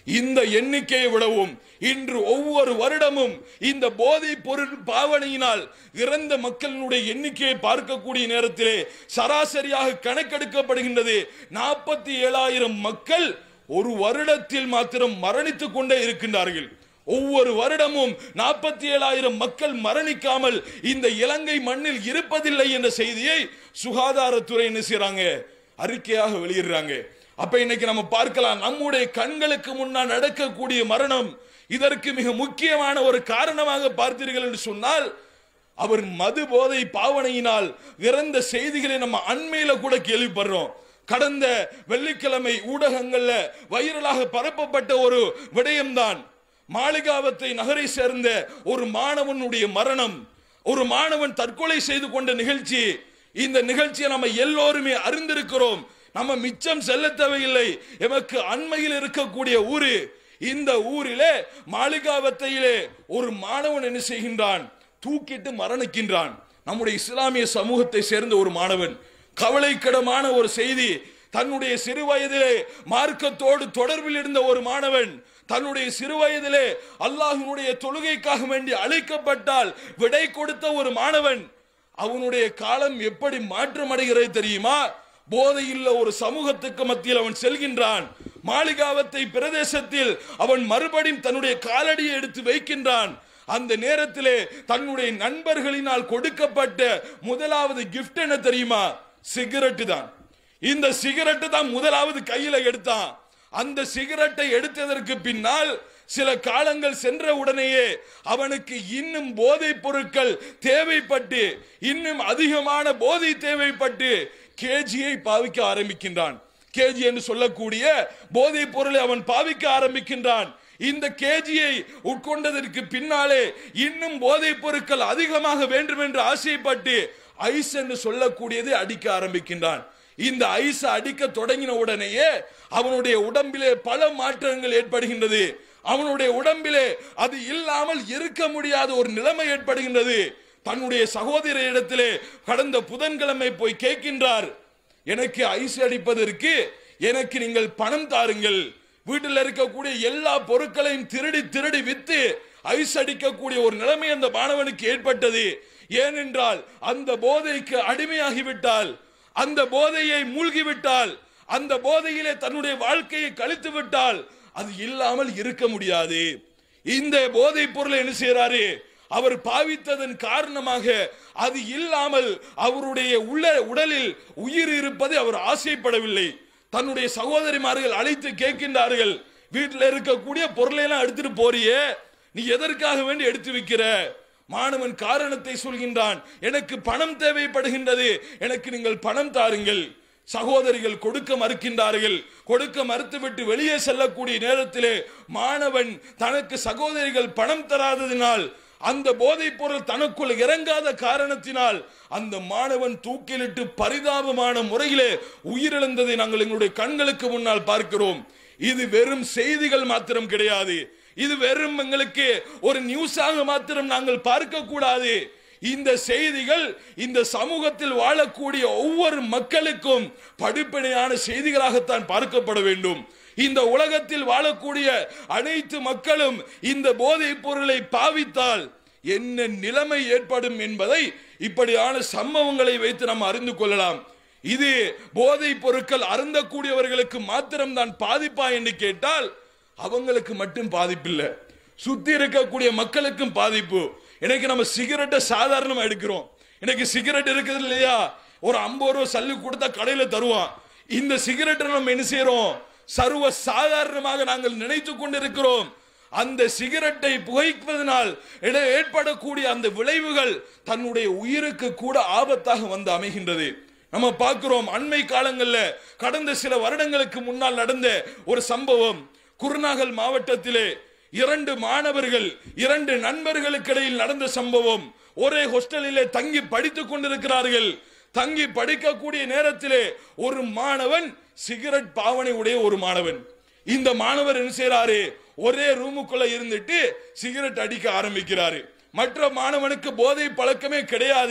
இந்த எண்ணிக்கையை விடவும் இன்று ஒவ்வொரு வருடமும் இந்த போதை பொருள் பாவனையினால் இறந்த மக்களினுடைய எண்ணிக்கையை பார்க்கக்கூடிய நேரத்திலே சராசரியாக கணக்கெடுக்கப்படுகின்றது நாற்பத்தி ஏழாயிரம் மக்கள் ஒரு வருடத்தில் மாத்திரம் மரணித்துக் கொண்டே இருக்கின்றார்கள் ஒவ்வொரு வருடமும் நாற்பத்தி ஏழாயிரம் மக்கள் மரணிக்காமல் இந்த இலங்கை மண்ணில் இருப்பதில்லை என்ற செய்தியை சுகாதாரத்துறை என்ன செய்றாங்க அறிக்கையாக வெளியிடுறாங்க அப்ப இன்னைக்கு நம்ம பார்க்கலாம் நம்முடைய கண்களுக்கு முன்னால் நடக்கக்கூடிய மரணம் இதற்கு மிக முக்கியமான ஒரு காரணமாக பார்த்தீர்கள் என்று சொன்னால் அவர் மது போதை பாவனையினால் இறந்த செய்திகளை நம்ம அண்மையில கூட கேள்விப்படுறோம் கடந்த வெள்ளிக்கிழமை ஊடகங்கள்ல வைரலாக பரப்பப்பட்ட ஒரு விடயம்தான் மாளிகாவத்தை நகரை சேர்ந்த ஒரு மாணவனுடைய மரணம் ஒரு மாணவன் தற்கொலை செய்து கொண்ட நிகழ்ச்சி இந்த நிகழ்ச்சியை நம்ம எல்லோருமே அறிந்திருக்கிறோம் நம்ம மிச்சம் செல்ல தேவையில்லை எமக்கு அண்மையில் இருக்கக்கூடிய ஊரு இந்த ஊரிலே மாளிகாவத்தையிலே ஒரு மாணவன் என்ன செய்கின்றான் தூக்கிட்டு மரணிக்கின்றான் நம்முடைய இஸ்லாமிய சமூகத்தை சேர்ந்த ஒரு மாணவன் கவலைக்கிடமான ஒரு செய்தி தன்னுடைய சிறு வயதிலே மார்க்கத்தோடு தொடர்பில் இருந்த ஒரு மாணவன் தன்னுடைய சிறு வயதிலே அல்லாஹினுடைய தொழுகைக்காக வேண்டி அழைக்கப்பட்டால் விடை கொடுத்த ஒரு மாணவன் அவனுடைய காலம் எப்படி மாற்றமடைகிறது தெரியுமா போதையுள்ள ஒரு சமூகத்துக்கு மத்தியில் அவன் செல்கின்றான் மாளிகாவத்தை பிரதேசத்தில் அவன் மறுபடியும் தன்னுடைய காலடியை எடுத்து வைக்கின்றான் அந்த நேரத்திலே தன்னுடைய நண்பர்களினால் கொடுக்கப்பட்ட முதலாவது gift என்ன தெரியுமா சிகரெட் தான் இந்த சிகரெட் தான் முதலாவது கையில எடுத்தான் அந்த சிகரெட்டை எடுத்ததற்கு பின்னால் சில காலங்கள் சென்ற உடனேயே அவனுக்கு இன்னும் போதைப் பொருட்கள் தேவைப்பட்டு இன்னும் அதிகமான போதை தேவைப்பட்டு கேஜியை பாவிக்க ஆரம்பிக்கின்றான் கேஜி என்று சொல்லக்கூடிய போதைப் பொருளை அவன் பாவிக்க ஆரம்பிக்கின்றான் இந்த கேஜியை உட்கொண்டதற்கு பின்னாலே இன்னும் போதைப் பொருட்கள் அதிகமாக வேண்டும் என்று ஆசைப்பட்டு ஐஸ் என்று சொல்லக்கூடியதை அடிக்க ஆரம்பிக்கின்றான் இந்த ஐஸ் அடிக்க தொடங்கின உடனேயே அவனுடைய உடம்பிலே பல மாற்றங்கள் ஏற்படுகின்றது அவனுடைய உடம்பிலே அது இல்லாமல் இருக்க முடியாத ஒரு நிலைமை ஏற்படுகின்றது தன்னுடைய சகோதரியிடத்திலே கடந்த புதன்கிழமை போய் கேட்கின்றார் எனக்கு ஐஸ் அடிப்பதற்கு எனக்கு நீங்கள் பணம் தாருங்கள் வீட்டில் இருக்கக்கூடிய எல்லா பொருட்களையும் திருடி திருடி வித்து ஐஸ் அடிக்கக்கூடிய ஒரு நிலைமை அந்த மாணவனுக்கு ஏற்பட்டது ஏனென்றால் அந்த போதைக்கு அடிமையாகிவிட்டால் அந்த போதையை மூழ்கிவிட்டால் அந்த போதையிலே தன்னுடைய வாழ்க்கையை கழித்து விட்டால் அது இல்லாமல் இருக்க முடியாது இந்த போதைப் பொருளை என்ன செய்யறாரு அவர் பாவித்ததன் காரணமாக அது இல்லாமல் அவருடைய உள்ள உடலில் உயிர் இருப்பதை அவர் ஆசைப்படவில்லை தன்னுடைய சகோதரிமார்கள் அழைத்து கேட்கின்றார்கள் வீட்டில் இருக்கக்கூடிய பொருளை எல்லாம் எடுத்துட்டு போறியே நீ எதற்காக வேண்டி எடுத்து வைக்கிற மாணவன் காரணத்தை சொல்கின்றான் எனக்கு பணம் தேவைப்படுகின்றது எனக்கு நீங்கள் பணம் தாருங்கள் சகோதரிகள் கொடுக்க மறுக்கின்றார்கள் கொடுக்க மறுத்துவிட்டு வெளியே செல்லக்கூடிய நேரத்திலே மாணவன் தனக்கு சகோதரிகள் பணம் தராததினால் அந்த போதைப் பொருள் தனக்குள் இறங்காத காரணத்தினால் அந்த மாணவன் தூக்கிலிட்டு பரிதாபமான முறையிலே உயிரிழந்ததை நாங்கள் எங்களுடைய கண்களுக்கு முன்னால் பார்க்கிறோம் இது வெறும் செய்திகள் மாத்திரம் கிடையாது இது வெறும் எங்களுக்கு ஒரு நியூஸாக மாத்திரம் நாங்கள் பார்க்க கூடாது இந்த செய்திகள் இந்த சமூகத்தில் வாழக்கூடிய ஒவ்வொரு மக்களுக்கும் படிப்பனையான செய்திகளாகத்தான் பார்க்கப்பட வேண்டும் இந்த உலகத்தில் வாழக்கூடிய அனைத்து மக்களும் இந்த போதைப் பொருளை பாவித்தால் என்ன நிலைமை ஏற்படும் என்பதை இப்படியான சம்பவங்களை வைத்து நாம் அறிந்து கொள்ளலாம் இது போதைப் பொருட்கள் அருந்தக்கூடியவர்களுக்கு மாத்திரம்தான் பாதிப்பா என்று கேட்டால் அவங்களுக்கு மட்டும் பாதிப்பில்லை சுத்தி இருக்கக்கூடிய மக்களுக்கும் பாதிப்பு இன்னைக்கு நம்ம சிகரெட்டை சாதாரணமா எடுக்கிறோம் இன்னைக்கு சிகரெட் இருக்குது இல்லையா ஒரு ஐம்பது ரூபா சல்லு கொடுத்தா கடையில தருவான் இந்த சிகரெட்டை நம்ம என்ன செய்யறோம் சர்வ சாதாரணமாக நாங்கள் நினைத்து கொண்டிருக்கிறோம் அந்த சிகரெட்டை புகைப்பதனால் இட- ஏற்படக்கூடிய அந்த விளைவுகள் தன்னுடைய உயிருக்கு கூட ஆபத்தாக வந்து அமைகின்றது நம்ம பார்க்கிறோம் அண்மை காலங்கள்ல கடந்த சில வருடங்களுக்கு முன்னால் நடந்த ஒரு சம்பவம் குருநாகல் மாவட்டத்திலே இரண்டு மாணவர்கள் இரண்டு நண்பர்களுக்கு இடையில் நடந்த சம்பவம் ஒரே ஹாஸ்டலிலே தங்கி படித்துக் கொண்டிருக்கிறார்கள் தங்கி படிக்கக்கூடிய நேரத்திலே ஒரு மாணவன் சிகரெட் பாவனை உடைய ஒரு மாணவன் இந்த மாணவர் என்ன செய்யறாரு ஒரே ரூமுக்குள்ள இருந்துட்டு சிகரெட் அடிக்க ஆரம்பிக்கிறாரு மற்ற மாணவனுக்கு போதை பழக்கமே கிடையாது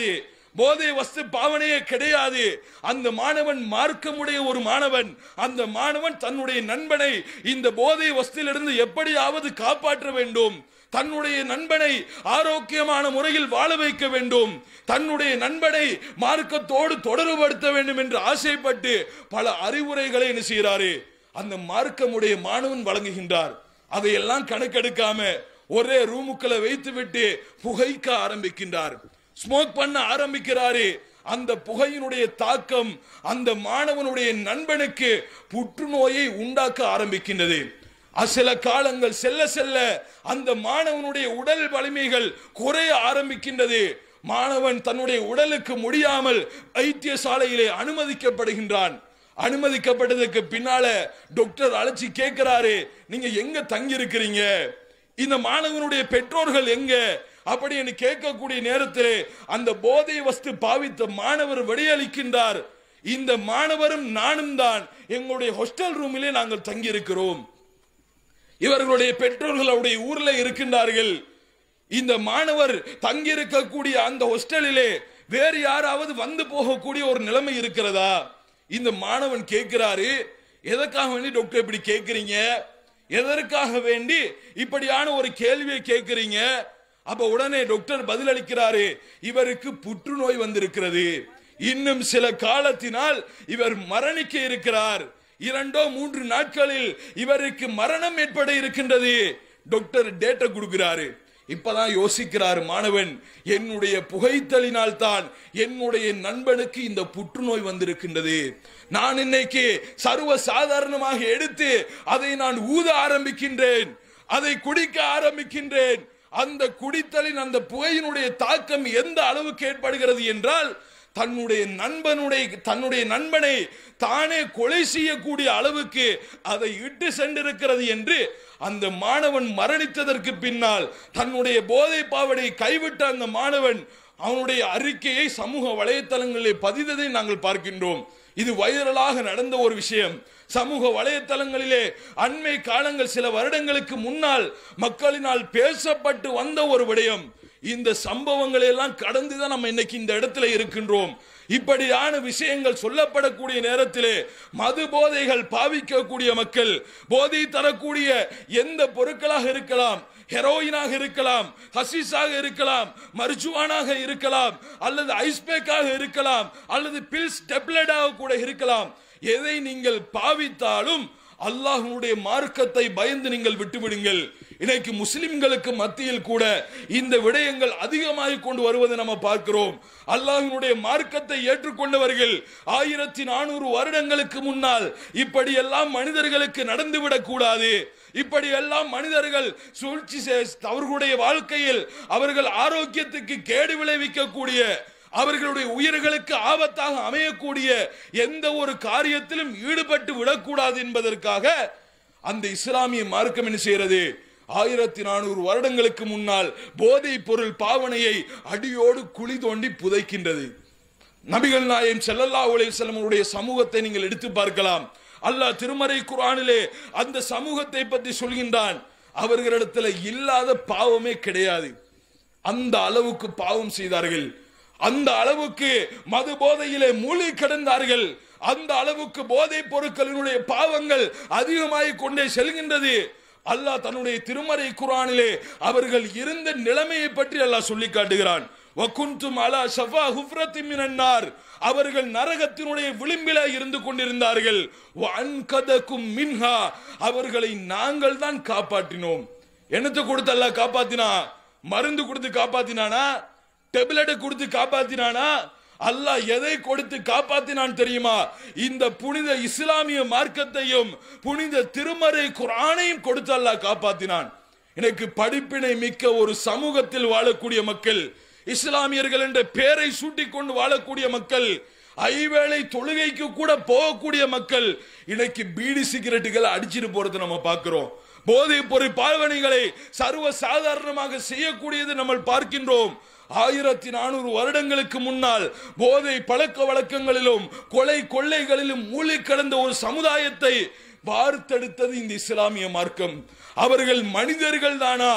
போதை வஸ்து பாவனையே கிடையாது அந்த மாணவன் மார்க்கமுடைய ஒரு மாணவன் அந்த மாணவன் தன்னுடைய நண்பனை இந்த போதை வஸ்திலிருந்து எப்படியாவது காப்பாற்ற வேண்டும் தன்னுடைய நண்பனை ஆரோக்கியமான முறையில் வாழ வைக்க வேண்டும் தன்னுடைய நண்பனை மார்க்கத்தோடு தொடர்புபடுத்த வேண்டும் என்று ஆசைப்பட்டு பல அறிவுரைகளை என்ன செய்கிறாரு அந்த மார்க்கமுடைய மாணவன் வழங்குகின்றார் அதையெல்லாம் கணக்கெடுக்காம ஒரே ரூமுக்குள்ள வைத்து விட்டு புகைக்க ஆரம்பிக்கின்றார் ஸ்மோக் பண்ண ஆரம்பிக்கிறாரு அந்த புகையினுடைய தாக்கம் அந்த மாணவனுடைய நண்பனுக்கு புற்றுநோயை உண்டாக்க ஆரம்பிக்கின்றது சில காலங்கள் செல்ல செல்ல அந்த மாணவனுடைய உடல் வலிமைகள் குறைய ஆரம்பிக்கின்றது மாணவன் தன்னுடைய உடலுக்கு முடியாமல் வைத்தியசாலையிலே அனுமதிக்கப்படுகின்றான் அனுமதிக்கப்பட்டதுக்கு பின்னால டாக்டர் அழைச்சி கேட்கிறாரு நீங்க எங்க தங்கி இருக்கிறீங்க இந்த மாணவனுடைய பெற்றோர்கள் எங்க அப்படி என்று கேட்கக்கூடிய நேரத்திலே அந்த போதை வஸ்து பாவித்த மாணவர் வெளியளிக்கின்றார் இந்த மாணவரும் நானும் தான் எங்களுடைய ஹாஸ்டல் ரூமிலே நாங்கள் தங்கி இருக்கிறோம் இவர்களுடைய பெற்றோர்கள் அவருடைய ஊர்ல இருக்கின்றார்கள் இந்த மாணவர் தங்கியிருக்கக்கூடிய அந்த ஹாஸ்டலிலே வேறு யாராவது வந்து போகக்கூடிய ஒரு நிலைமை இருக்கிறதா இந்த மாணவன் கேட்கிறாரு எதற்காக வேண்டி டாக்டர் இப்படி கேட்கிறீங்க எதற்காக வேண்டி இப்படியான ஒரு கேள்வியை கேட்கிறீங்க அப்ப உடனே டாக்டர் பதிலளிக்கிறாரு இவருக்கு புற்றுநோய் வந்திருக்கிறது இன்னும் சில காலத்தினால் இவர் மரணிக்க இருக்கிறார் இரண்டோ மூன்று நாட்களில் இவருக்கு மரணம் ஏற்பட இருக்கின்றது டாக்டர் டேட்டா கொடுக்கிறாரு இப்பதான் யோசிக்கிறார் மாணவன் என்னுடைய புகைத்தலினால் தான் என்னுடைய நண்பனுக்கு இந்த புற்றுநோய் வந்திருக்கின்றது நான் இன்னைக்கு சர்வ சாதாரணமாக எடுத்து அதை நான் ஊத ஆரம்பிக்கின்றேன் அதை குடிக்க ஆரம்பிக்கின்றேன் அந்த குடித்தலின் அந்த புகையினுடைய தாக்கம் எந்த அளவுக்கு ஏற்படுகிறது என்றால் தன்னுடைய நண்பனுடைய தன்னுடைய நண்பனை தானே கொலை செய்யக்கூடிய அளவுக்கு அதை இட்டு சென்றிருக்கிறது என்று அந்த மாணவன் மரணித்ததற்கு பின்னால் தன்னுடைய போதை பாவடை கைவிட்ட அந்த மாணவன் அவனுடைய அறிக்கையை சமூக வலைத்தளங்களில் பதிந்ததை நாங்கள் பார்க்கின்றோம் இது வைரலாக நடந்த ஒரு விஷயம் சமூக வலைத்தளங்களிலே அண்மை காலங்கள் சில வருடங்களுக்கு முன்னால் மக்களினால் பேசப்பட்டு வந்த ஒரு விடயம் இந்த சம்பவங்களை எல்லாம் கடந்துதான் நம்ம இன்னைக்கு இந்த இடத்துல இருக்கின்றோம் இப்படியான விஷயங்கள் சொல்லப்படக்கூடிய நேரத்திலே மது போதைகள் பாவிக்கக்கூடிய மக்கள் போதை தரக்கூடிய எந்த பொருட்களாக இருக்கலாம் ஹெரோயினாக இருக்கலாம் ஹசிஸாக இருக்கலாம் மருச்சுவானாக இருக்கலாம் அல்லது ஐஸ்பேக்காக இருக்கலாம் அல்லது பில்ஸ் டெப்லெட்டாக கூட இருக்கலாம் எதை நீங்கள் பாவித்தாலும் அல்லாஹ்வுடைய மார்க்கத்தை பயந்து நீங்கள் விட்டுவிடுங்கள் இன்னைக்கு முஸ்லிம்களுக்கு மத்தியில் கூட இந்த விடயங்கள் அதிகமாக கொண்டு வருவதை நம்ம பார்க்கிறோம் அல்லாஹ்வினுடைய மார்க்கத்தை ஏற்றுக்கொண்டவர்கள் ஆயிரத்தி நானூறு வருடங்களுக்கு முன்னால் இப்படியெல்லாம் மனிதர்களுக்கு நடந்துவிடக் கூடாது இப்படி எல்லாம் மனிதர்கள் சூழ்ச்சி செ- அவர்களுடைய வாழ்க்கையில் அவர்கள் ஆரோக்கியத்துக்கு கேடு விளைவிக்கக்கூடிய அவர்களுடைய உயிர்களுக்கு ஆபத்தாக அமையக்கூடிய எந்த ஒரு காரியத்திலும் ஈடுபட்டு விடக்கூடாது என்பதற்காக அந்த இஸ்லாமிய மார்க்கம் என்ன செய்கிறது ஆயிரத்தி நானூறு வருடங்களுக்கு முன்னால் போதைப் பொருள் பாவனையை அடியோடு குழி தோண்டி புதைக்கின்றது நபிகள் நாயம் ஸல்லல்லாஹு அலைஹி வஸல்லம் அவருடைய சமூகத்தை நீங்கள் எடுத்து பார்க்கலாம் அல்லாஹ் திருமறை குர்ஆனிலே அந்த சமூகத்தை பற்றி சொல்கின்றான் அவர்களிடத்துல இல்லாத பாவமே கிடையாது அந்த அளவுக்கு பாவம் செய்தார்கள் அந்த அளவுக்கு மது போதையிலே மூழ்கி கிடந்தார்கள் அந்த அளவுக்கு போதைப் பொருட்களினுடைய பாவங்கள் அதிகமாகிக் கொண்டே செல்கின்றது அல்லாஹ் தன்னுடைய திருமறை குரானிலே அவர்கள் இருந்த நிலைமையை பற்றி அல்லாஹ் சொல்லி காட்டுகிறான் வகுந்தும் அலா ஷஃபா ஹுஃப்ரத்தி மினன்னார் அவர்கள் நரகத்தினுடைய விளிம்பிலே இருந்து கொண்டிருந்தார்கள் அன்கதக்கும் மின்ஹா அவர்களை நாங்கள் தான் காப்பாற்றினோம் என்னத்தை கொடுத்து அல்லாஹ் காப்பாத்தினா மருந்து கொடுத்து காப்பாத்தினானா டெப்லெட்டை கொடுத்து காப்பாத்தினானா அல்லாஹ் எதை கொடுத்து காப்பாத்தினான் தெரியுமா இந்த புனித இஸ்லாமிய மார்க்கத்தையும் புனித திருமறை குரானையும் கொடுத்து அல்லாஹ் காப்பாத்தினான் எனக்கு படிப்பினை மிக்க ஒரு சமூகத்தில் வாழக்கூடிய மக்கள் இஸ்லாமியர்கள் என்ற பெயரை சூட்டிக் கொண்டு வாழக்கூடிய மக்கள் ஐவேளை தொழுகைக்கு கூட போகக்கூடிய மக்கள் இன்னைக்கு பீடி சிகரெட்டுகளை அடிச்சிட்டு போறதை நம்ம பார்க்கிறோம் போதைப் பொருள் பால்வனைகளை சர்வ சாதாரணமாக செய்யக்கூடியது நம்ம பார்க்கின்றோம் ஆயிரத்தி நானூறு வருடங்களுக்கு முன்னால் போதை பழக்க வழக்கங்களிலும் கொலை கொள்ளைகளிலும் மூழ்கி கிடந்த ஒரு சமுதாயத்தை வார்த்தெடுத்தது இந்த இஸ்லாமிய மார்க்கம் அவர்கள் மனிதர்கள் தானா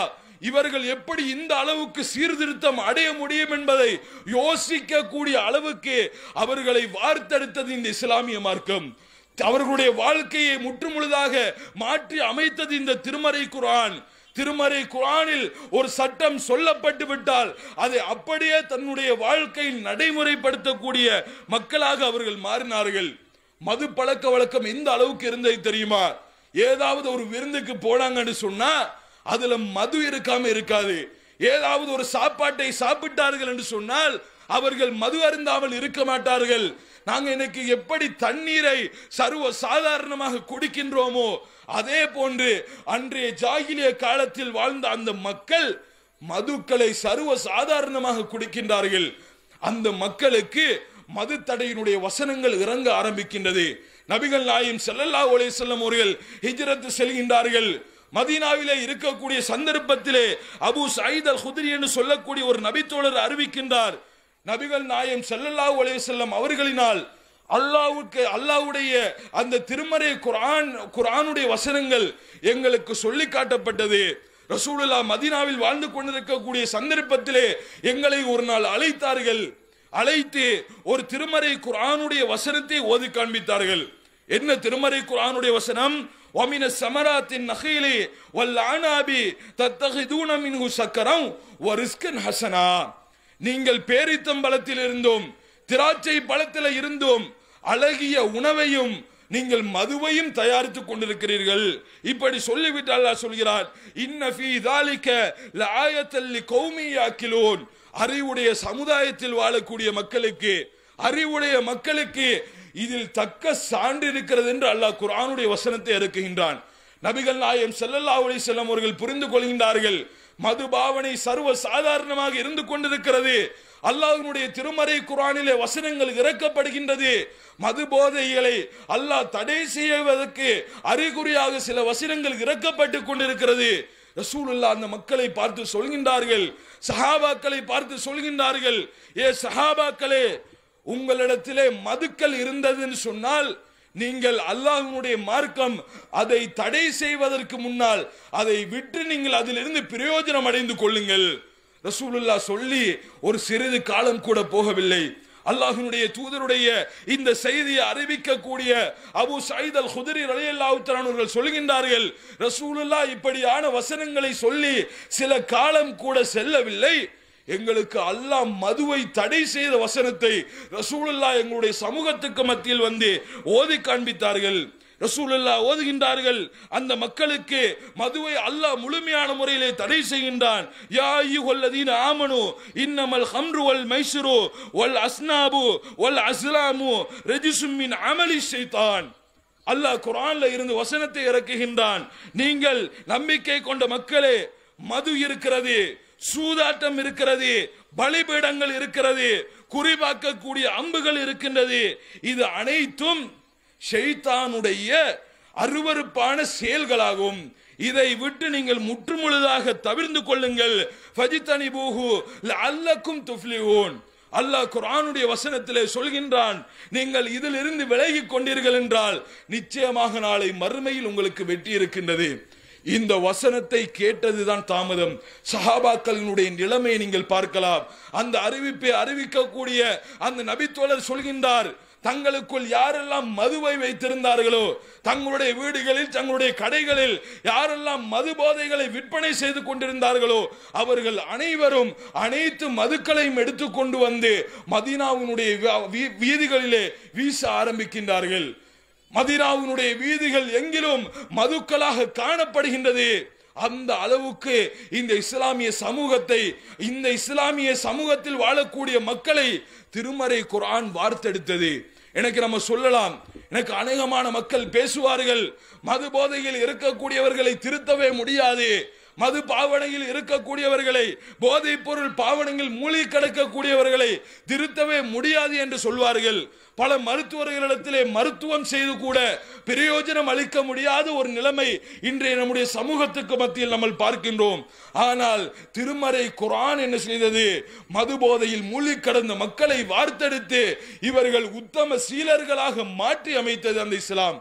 இவர்கள் எப்படி இந்த அளவுக்கு சீர்திருத்தம் அடைய முடியும் என்பதை யோசிக்கக்கூடிய அளவுக்கு அவர்களை வார்த்தெடுத்தது இந்த இஸ்லாமிய மார்க்கம் அவர்களுடைய வாழ்க்கையை முற்றுமுழுதாக மாற்றி அமைத்தது இந்த திருமறை குர்ஆன் திருமறை குர்ஆனில் ஒரு சட்டம் சொல்லப்பட்டு விட்டால் அதை அப்படியே தன்னுடைய வாழ்க்கையில் நடைமுறைப்படுத்தக்கூடிய மக்களாக அவர்கள் மாறினார்கள் மது பழக்க வழக்கம் எந்த அளவுக்கு இருந்தது தெரியுமா ஏதாவது ஒரு விருந்துக்கு போனாங்கன்னு சொன்னா அதுல மது இருக்காம இருக்காது ஏதாவது ஒரு சாப்பாட்டை சாப்பிட்டார்கள் என்று சொன்னால் அவர்கள் மது அருந்தாமல் இருக்க மாட்டார்கள் நாங்க இன்னைக்கு எப்படி தண்ணீரை சர்வ சாதாரணமாக குடிக்கின்றோமோ அதே போன்று அன்றைய ஜாகிலிய காலத்தில் வாழ்ந்த அந்த மக்கள் மதுக்களை சர்வ சாதாரணமாக குடிக்கின்றார்கள் அந்த மக்களுக்கு மது தடையினுடைய வசனங்கள் இறங்க ஆரம்பிக்கின்றது நபிகள் நாயும் ஸல்லல்லாஹு அலைஹி வஸல்லம் அவர்கள் ஹிஜ்ரத் செல்கின்றார்கள் மதீனாவிலே இருக்கக்கூடிய சந்தர்ப்பத்திலே அபூ சயீத் அல் குத்ரி என்று சொல்லக்கூடிய ஒரு நபித்தோழர் அறிவிக்கின்றார் நபிகள் நாயம் ஸல்லல்லாஹு அலைஹி வஸல்லம் அவர்களினால் அல்லாஹ்வுக்கு அல்லாஹ்வுடைய அந்த திருமறை குர்ஆன் குர்ஆனுடைய வசனங்கள் எங்களுக்கு சொல்லி காட்டப்பட்டது ரசூலுல்லா மதீனாவில் வாழ்ந்து கொண்டிருக்கக்கூடிய சந்தர்ப்பத்திலே எங்களை ஒரு நாள் அழைத்தார்கள் அழைத்து ஒரு திருமறை குர்ஆனுடைய வசனத்தை ஓதி காண்பித்தார்கள் என்ன திருமறை குர்ஆனுடைய வசனம் ومن الثمرات النخيل والعناب تتخذون منه سكرا ورزقا حسنا நீங்கள் பேரித்தம்பழத்தில் இருந்தும் திராட்சை பழத்தில் இருந்தும் அழகிய உணவையும் நீங்கள் மதுவையும் தயாரித்துக் கொண்டிருக்கிறீர்கள் இப்படி சொல்லிவிட்டு அல்லாஹ் சொல்கிறார் இன்ன ஃபீ ذلك لآية لقوم يأكلون அறிவுடைய சமுதாயத்தில் வாழக்கூடிய மக்களுக்கு அறிவுடைய மக்களுக்கு இதில் தக்க சான்று இருக்கிறது என்று அல்லாஹ் குர்ஆனுடைய வசனத்தை இறக்குகின்றான் நபிகள் நாயம் ஸல்லல்லாஹு அலைஹி வஸல்லம் அவர்கள் புரிந்து கொள்கின்றார்கள் மது பாவனை சர்வ சாதாரணமாக இருந்து கொண்டிருக்கிறது அல்லாஹ்வினுடைய திருமறை குர்ஆனிலே வசனங்கள் இறக்கப்படுகின்றது மது போதைகளை அல்லாஹ் தடை செய்வதற்கு அறிகுறியாக சில வசனங்கள் இறக்கப்பட்டு கொண்டிருக்கிறது ரசூலுல்லா அந்த மக்களை பார்த்து சொல்கின்றார்கள் சஹாபாக்களை பார்த்து சொல்கின்றார்கள் ஏ சஹாபாக்களே உங்களிடத்திலே மதுக்கள் இருந்ததுன்னு சொன்னால் நீங்கள் அல்லாஹ்வினுடைய மார்க்கம் அதை தடை செய்வதற்கு முன்னால் அதை விட்டு நீங்கள் அதிலிருந்து பிரயோஜனம் அடைந்து கொள்ளுங்கள் ரசூலுல்லா சொல்லி ஒரு சிறிது காலம் கூட போகவில்லை அல்லாஹ்வினுடைய தூதருடைய இந்த செய்தியை அறிவிக்கக்கூடிய அபு சயீத் அல் குதிரி ரலியல்லாஹு தஆலா அவர்கள் சொல்கின்றார்கள் ரசூலுல்லா இப்படியான வசனங்களை சொல்லி சில காலம் கூட செல்லவில்லை எங்களுக்கு அல்லாஹ் மதுவை தடை செய்த வசனத்தை ரசூலுல்லா எங்களுடைய சமூகத்துக்கு மத்தியில் வந்து ஓதி காண்பித்தார்கள் ரசூலுல்லா ஓதுகின்றார்கள் அந்த மக்களுக்கு மதுவை அல்லாஹ் முழுமையான முறையிலே தடை செய்கின்றான் யா அய்யுஹல்லதீன ஆமனு இன்னமல் ஹம்ரு வல் மைஸ்ரு வல் அஸ்னாபு வல் அஸ்லாமு ரஜிசும் மின் அமலி ஷைத்தான் அல்லாஹ் குர்ஆன்ல இருந்து வசனத்தை இறக்குகின்றான் நீங்கள் நம்பிக்கை கொண்ட மக்களே மது இருக்கிறது சூதாட்டம் இருக்கிறது பலிபீடங்கள் இருக்கிறது குறிபாக்கக்கூடிய அம்புகள் இருக்கின்றது இது அனைத்தும் ஷைத்தானுடைய அருவருப்பான செயல்களாகும் இதை விட்டு நீங்கள் முற்றுமுழுதாக தவிர்ந்து கொள்ளுங்கள் ஃபஜித்தனி பூஹு அல்லக்கும் துஃப்லிஹூன் அல்லாஹ் குர்ஆனுடைய வசனத்திலே சொல்கின்றான் நீங்கள் இதிலிருந்து விலகிக் கொண்டீர்கள் என்றால் நிச்சயமாக நாளை மறுமையில் உங்களுக்கு வெற்றி இருக்கின்றது இந்த வசனத்தை கேட்டதுதான் தாமதம் சஹாபாக்களினுடைய நிலைமையை நீங்கள் பார்க்கலாம் அந்த அறிவிப்பை அறிவிக்கக்கூடிய அந்த நபித்தோழர் சொல்கின்றார் தங்களுக்குள் யாரெல்லாம் மதுவை வைத்திருந்தார்களோ தங்களுடைய வீடுகளில் தங்களுடைய கடைகளில் யாரெல்லாம் மது போதைகளை விற்பனை செய்து கொண்டிருந்தார்களோ அவர்கள் அனைவரும் அனைத்து மதுக்களையும் எடுத்துக்கொண்டு வந்து மதீனாவினுடைய வீ- வீதிகளிலே வீச ஆரம்பிக்கின்றார்கள் மதினாவினுடைய வீதிகள் எங்கிலும் மதுக்களாக காணப்படுகின்றது அந்த அளவுக்கு இந்த இஸ்லாமிய சமூகத்தை இந்த இஸ்லாமிய சமூகத்தில் வாழக்கூடிய மக்களை திருமறை குர்ஆன் வார்த்தெடுத்தது எனக்கு நம்ம சொல்லலாம் எனக்கு அநேகமான மக்கள் பேசுவார்கள் மது போதையில் இருக்கக்கூடியவர்களை திருத்தவே முடியாது மது பாவனையில் இருக்கக்கூடியவர்களை போதைப் பொருள் பாவனையில் மூழ்கி கிடக்கக்கூடியவர்களை திருத்தவே முடியாது என்று சொல்வார்கள் பல மருத்துவர்களிடத்திலே மருத்துவம் செய்து கூட பிரயோஜனம் அளிக்க முடியாத ஒரு நிலைமை இன்றைய நம்முடைய சமூகத்துக்கு மத்தியில் நம்ம பார்க்கின்றோம் ஆனால் திருமறை குர்ஆன் என்ன செய்தது மது போதையில் மூழ்கி கடந்த மக்களை வார்த்தெடுத்து இவர்கள் உத்தம சீலர்களாக மாற்றி அமைத்தது அந்த இஸ்லாம்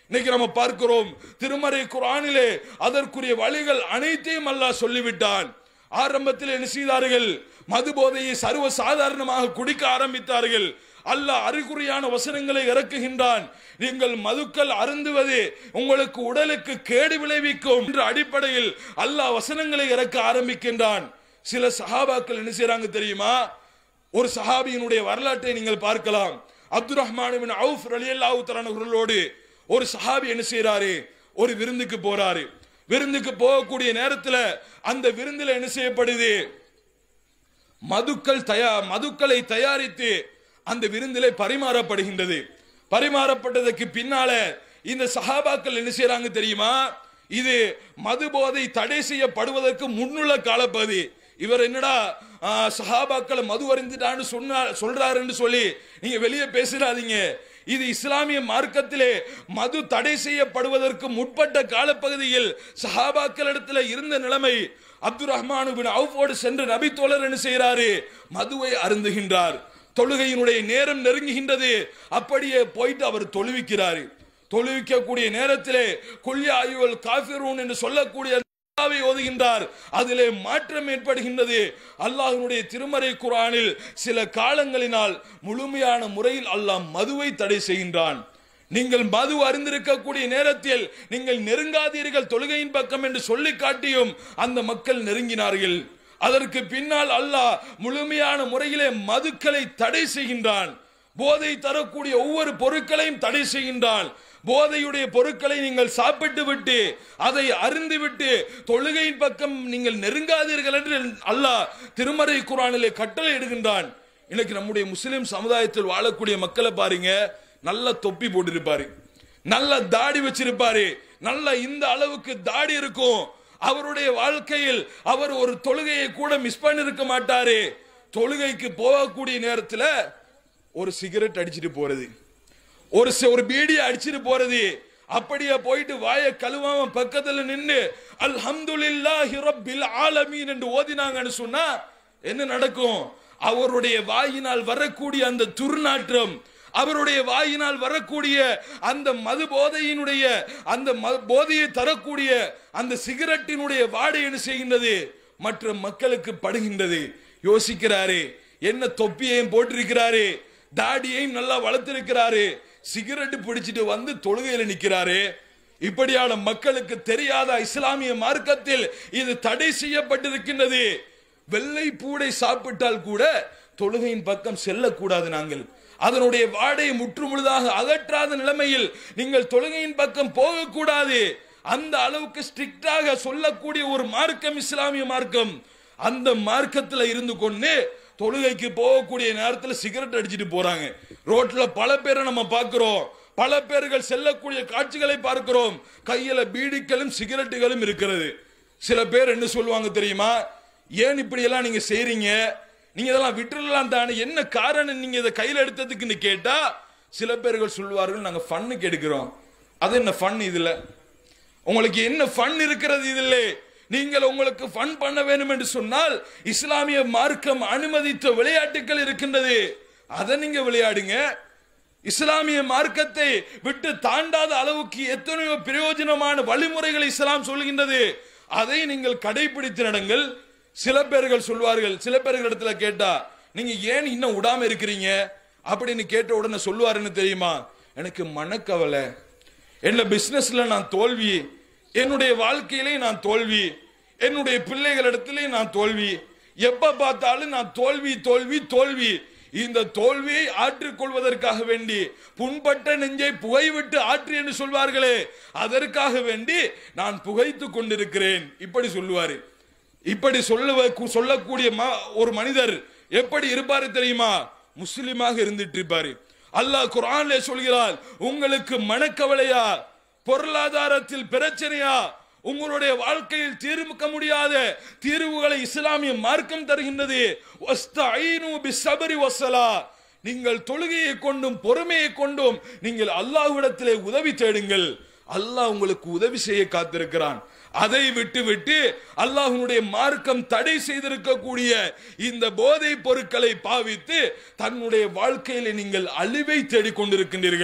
இன்னைக்கு நம்ம பார்க்கிறோம் திருமறை குரானிலே அதற்குரிய வழிகள் அனைத்தையும் அல்லாஹ் சொல்லிவிட்டான் ஆரம்பத்தில் என்ன செய்தார்கள் மது போதையை சர்வ சாதாரணமாக குடிக்க ஆரம்பித்தார்கள் அல்லாஹ் அறிகுறியான வசனங்களை இறக்குகின்றான் நீங்கள் மதுக்கள் அருந்துவது உங்களுக்கு உடலுக்கு கேடு விளைவிக்கும் என்ற அடிப்படையில் அல்லாஹ் வசனங்களை இறக்க ஆரம்பிக்கின்றான் சில சஹாபாக்கள் என்ன செய்றாங்க தெரியுமா ஒரு சஹாபியினுடைய வரலாற்றை நீங்கள் பார்க்கலாம் அப்துல் ரஹ்மான் அவுஃப் ரலியல்லாஹு தஆலா அவர்களோடு ஒரு சஹாபி என்ன செய்றாரு ஒரு விருந்துக்கு போறாரு விருந்துக்கு போகக்கூடிய நேரத்தில் அந்த விருந்தில் என்ன செய்யப்படுது மதுக்கள் தயா மதுக்களை தயாரித்து அந்த விருந்திலே பரிமாறப்படுகின்றது பரிமாறப்பட்டதற்கு பின்னால இந்த சஹாபாக்கள் என்ன செய்றாங்க தெரியுமா இது மது போதை தடை செய்யப்படுவதற்கு முன்னுள்ள காலப்பகுதி இவர் என்னடா ஆ, சஹாபாக்களை மது அறிந்துட்டான்னு சொன்னா சொல்றாருன்னு சொல்லி நீங்க வெளியே பேசுறாதீங்க இது இஸ்லாமிய மார்க்கத்திலே மது தடை செய்யப்படுவதற்கு முற்பட்ட காலப்பகுதியில் சஹாபாக்களிடத்தில் இருந்த நிலைமை அப்துல் ரஹ்மான் பின் அவுஃபோடு சென்று நபி தோழர் என்ன செய்கிறாரு மதுவை அருந்துகின்றார் தொழுகையினுடைய நேரம் நெருங்குகின்றது அப்படியே போயிட்டு அவர் தொழுவிக்கிறாரு தொழுவிக்கக்கூடிய நேரத்திலே கொல்யா ஆயுவல் காஃபிரூன் என்று சொல்லக்கூடிய அல்லாஹ்வை ஓதுகின்றார் அதிலே மாற்றம் ஏற்படுகின்றது அல்லாஹ்வினுடைய திருமறை குரானில் சில காலங்களினால் முழுமையான முறையில் அல்லாஹ் மதுவை தடை செய்கின்றான் நீங்கள் மது அறிந்திருக்கக்கூடிய நேரத்தில் நீங்கள் நெருங்காதீர்கள் தொழுகையின் பக்கம் என்று சொல்லி காட்டியும் அந்த மக்கள் நெருங்கினார்கள் அதற்கு பின்னால் அல்லாஹ் முழுமையான முறையிலே மதுக்களை தடை செய்கின்றான் போதை தரக்கூடிய ஒவ்வொரு பொருட்களையும் தடை செய்கின்றான் போதையுடைய பொருட்களை நீங்கள் சாப்பிட்டு விட்டு அதை அருந்து விட்டு தொழுகையின் பக்கம் நீங்கள் நெருங்காதீர்கள் என்று அல்லாஹ் திருமறை குரானிலே கட்டளை இடுகின்றான் இன்னைக்கு நம்முடைய முஸ்லிம் சமுதாயத்தில் வாழக்கூடிய மக்களை பாருங்க நல்ல தொப்பி போட்டிருப்பாரு நல்ல தாடி வச்சிருப்பாரு நல்ல இந்த அளவுக்கு தாடி இருக்கும் அவருடைய வாழ்க்கையில் அவர் ஒரு தொழுகையை கூட மிஸ் பண்ணிருக்க மாட்டாரு தொழுகைக்கு போகக்கூடிய நேரத்தில் ஒரு சிகரெட் அடிச்சிட்டு போறது ஒரு சி- ஒரு பீடியை அடிச்சிட்டு போறது அப்படியே போயிட்டு வாயை கழுவாம பக்கத்துல நின்னு அல்ஹம்துலில்லாஹி ரப்பில் ஆலமீன் என்று ஓதினாங்கன்னு சொன்னா என்ன நடக்கும் அவருடைய வாயினால் வரக்கூடிய அந்த துர்நாற்றம் அவருடைய வாயினால் வரக்கூடிய அந்த மது போதையினுடைய அந்த ம- போதையை தரக்கூடிய அந்த சிகரெட்டினுடைய வாடை என்ன செய்கின்றது மற்ற மக்களுக்கு படுகின்றது யோசிக்கிறாரு என்ன தொப்பியையும் போட்டிருக்கிறாரு தாடியையும் நல்லா வளர்த்திருக்கிறாரு சிகரெட் பிடிச்சிட்டு வந்து தொழுகையில நிக்கிறாரு இப்படியான மக்களுக்கு தெரியாத இஸ்லாமிய மார்க்கத்தில் இது தடை செய்யப்பட்டிருக்கின்றது வெள்ளை பூடை சாப்பிட்டால் கூட தொழுகையின் பக்கம் செல்லக்கூடாது நாங்கள் அதனுடைய வாடை முற்றுமுழுதாக அகற்றாத நிலைமையில் நீங்கள் தொழுகையின் பக்கம் போகக்கூடாது அந்த அளவுக்கு ஸ்ட்ரிக்டாக சொல்லக்கூடிய ஒரு மார்க்கம் இஸ்லாமிய மார்க்கம் அந்த மார்க்கத்தில் இருந்து கொண்டு தொழுகைக்கு போகக்கூடிய நேரத்தில் சிகரெட் அடிச்சிட்டு போறாங்க ரோட்ல பல பேரை நம்ம பார்க்கிறோம் பல பேர்கள் செல்லக்கூடிய காட்சிகளை பார்க்கிறோம் கையில பீடிகளும் சிகரெட்டுகளும் இருக்கிறது சில பேர் என்ன சொல்லுவாங்க தெரியுமா ஏன் இப்படி எல்லாம் நீங்க செய்றீங்க நீங்க இதெல்லாம் விட்டுறலாம் தானே என்ன காரணம் நீங்க இதை கையில எடுத்ததுக்குன்னு கேட்டா சில பேர்கள் சொல்லுவார்கள் நாங்க ஃபன்னுக்கு எடுக்கிறோம் அது என்ன ஃபன் இதுல உங்களுக்கு என்ன ஃபன் இருக்கிறது இதில் நீங்கள் உங்களுக்கு ஃபன் பண்ண வேண்டும் என்று சொன்னால் இஸ்லாமிய மார்க்கம் அனுமதித்த விளையாட்டுகள் இருக்கின்றது அதை நீங்க விளையாடுங்க இஸ்லாமிய மார்க்கத்தை விட்டு தாண்டாத அளவுக்கு எத்தனையோ பிரயோஜனமான வழிமுறைகளை இஸ்லாம் சொல்கின்றது அதை நீங்கள் கடைபிடித்து நடங்கள் சில பேர்கள் சொல்வார்கள் சில பேர்கள் இடத்துல கேட்டா நீங்க ஏன் இன்னும் விடாம இருக்கிறீங்க அப்படின்னு கேட்ட உடனே சொல்லுவாருன்னு தெரியுமா எனக்கு மனக்கவலை என்ன பிசினஸ்ல நான் தோல்வி என்னுடைய வாழ்க்கையிலே நான் தோல்வி என்னுடைய பிள்ளைகளிடத்திலே நான் தோல்வி எப்ப பார்த்தாலும் நான் தோல்வி தோல்வி தோல்வி இந்த தோல்வியை ஆற்றிக் கொள்வதற்காக வேண்டி புண்பட்ட நெஞ்சை புகைவிட்டு ஆற்று என்று சொல்வார்களே அதற்காக வேண்டி நான் புகைத்து கொண்டிருக்கிறேன் இப்படி சொல்லுவாரு இப்படி சொல்லுவ சொல்லக்கூடிய ம- ஒரு மனிதர் எப்படி இருப்பாரு தெரியுமா முஸ்லிமாக இருந்துட்டு இருப்பாரு அல்லாஹ் குர்ஆன்ல சொல்கிறார் உங்களுக்கு மனக்கவலையா பொருளாதாரத்தில் பிரச்சனையா உங்களுடைய வாழ்க்கையில் தீர்க்க முடியாத தீர்வுகளை இஸ்லாமிய மார்க்கம் தருகின்றது வஸ்தஈனு பிஸ்ஸப்ரி வஸ்ஸலா. நீங்கள் தொழுகையை கொண்டும் பொறுமையை கொண்டும் நீங்கள் அல்லாஹ்விடத்திலே உதவி தேடுங்கள் அல்லாஹ் உங்களுக்கு உதவி செய்ய காத்திருக்கிறான் அதை விட்டு விட்டு அல்லாஹ்வுடைய மார்க்கம் தடை செய்திருக்கக்கூடிய இந்த போதைப் பொருட்களை பாவித்து தன்னுடைய வாழ்க்கையில நீங்கள் அழிவை தேடிக் கொண்டிருக்கின்றீர்கள்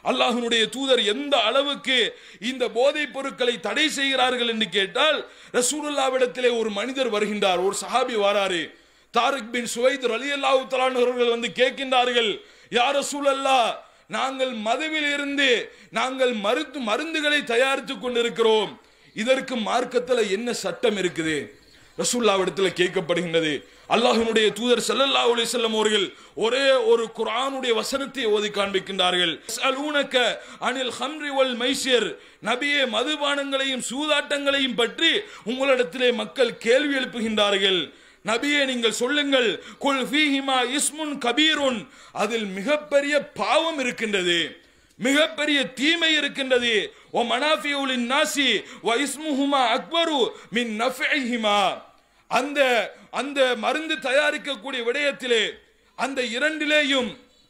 அல்லாஹ்வுடைய தூதர் எந்த அளவுக்கு இந்த போதைப் பொருட்களை தடை செய்கிறார்கள் என்று கேட்டால் ரசூலுல்லாவிடத்திலே ஒரு மனிதர் வருகின்றார் ஒரு சஹாபி வராரு தாரிக் பின் சுவைத் ரலியல்லாஹு தஆலா அவர்கள் வந்து கேட்கின்றார்கள் யார் ரசூலல்லா நாங்கள் மதுவில் இருந்து நாங்கள் மருந்து மருந்துகளை தயாரித்துக் கொண்டிருக்கிறோம் இதற்கு மார்க்கத்தில் என்ன சட்டம் இருக்குது ரசூல்லாவிடத்துல கேட்கப்படுகின்றது அல்லாஹ்வினுடைய தூதர் ஸல்லல்லாஹு அலைஹி வஸல்லம் அவர்கள் ஒரே ஒரு குர்ஆனுடைய வசனத்தை ஓதி காண்பிக்கின்றார்கள் யஸ்அலூனக அனில் ஹம்ரி வல் மைசிர் நபியே மதுபானங்களையும் சூதாட்டங்களையும் பற்றி உங்களிடத்திலே மக்கள் கேள்வி எழுப்புகின்றார்கள் நபியே நீங்கள் சொல்லுங்கள் குல் ஃபீஹிமா இஸ்முன் கபீருன் அதில் மிகப்பெரிய பாவம் இருக்கின்றது மிகப்பெரிய தீமை இருக்கின்றது ஓ மனாஃபியுலின் நாசி வ இஸ்முஹுமா அக்பரு மின் நஃபிஹிமா அந்த அந்த மருந்து தயாரிக்கக்கூடிய விடயத்திலே அந்த இரண்டிலேயும்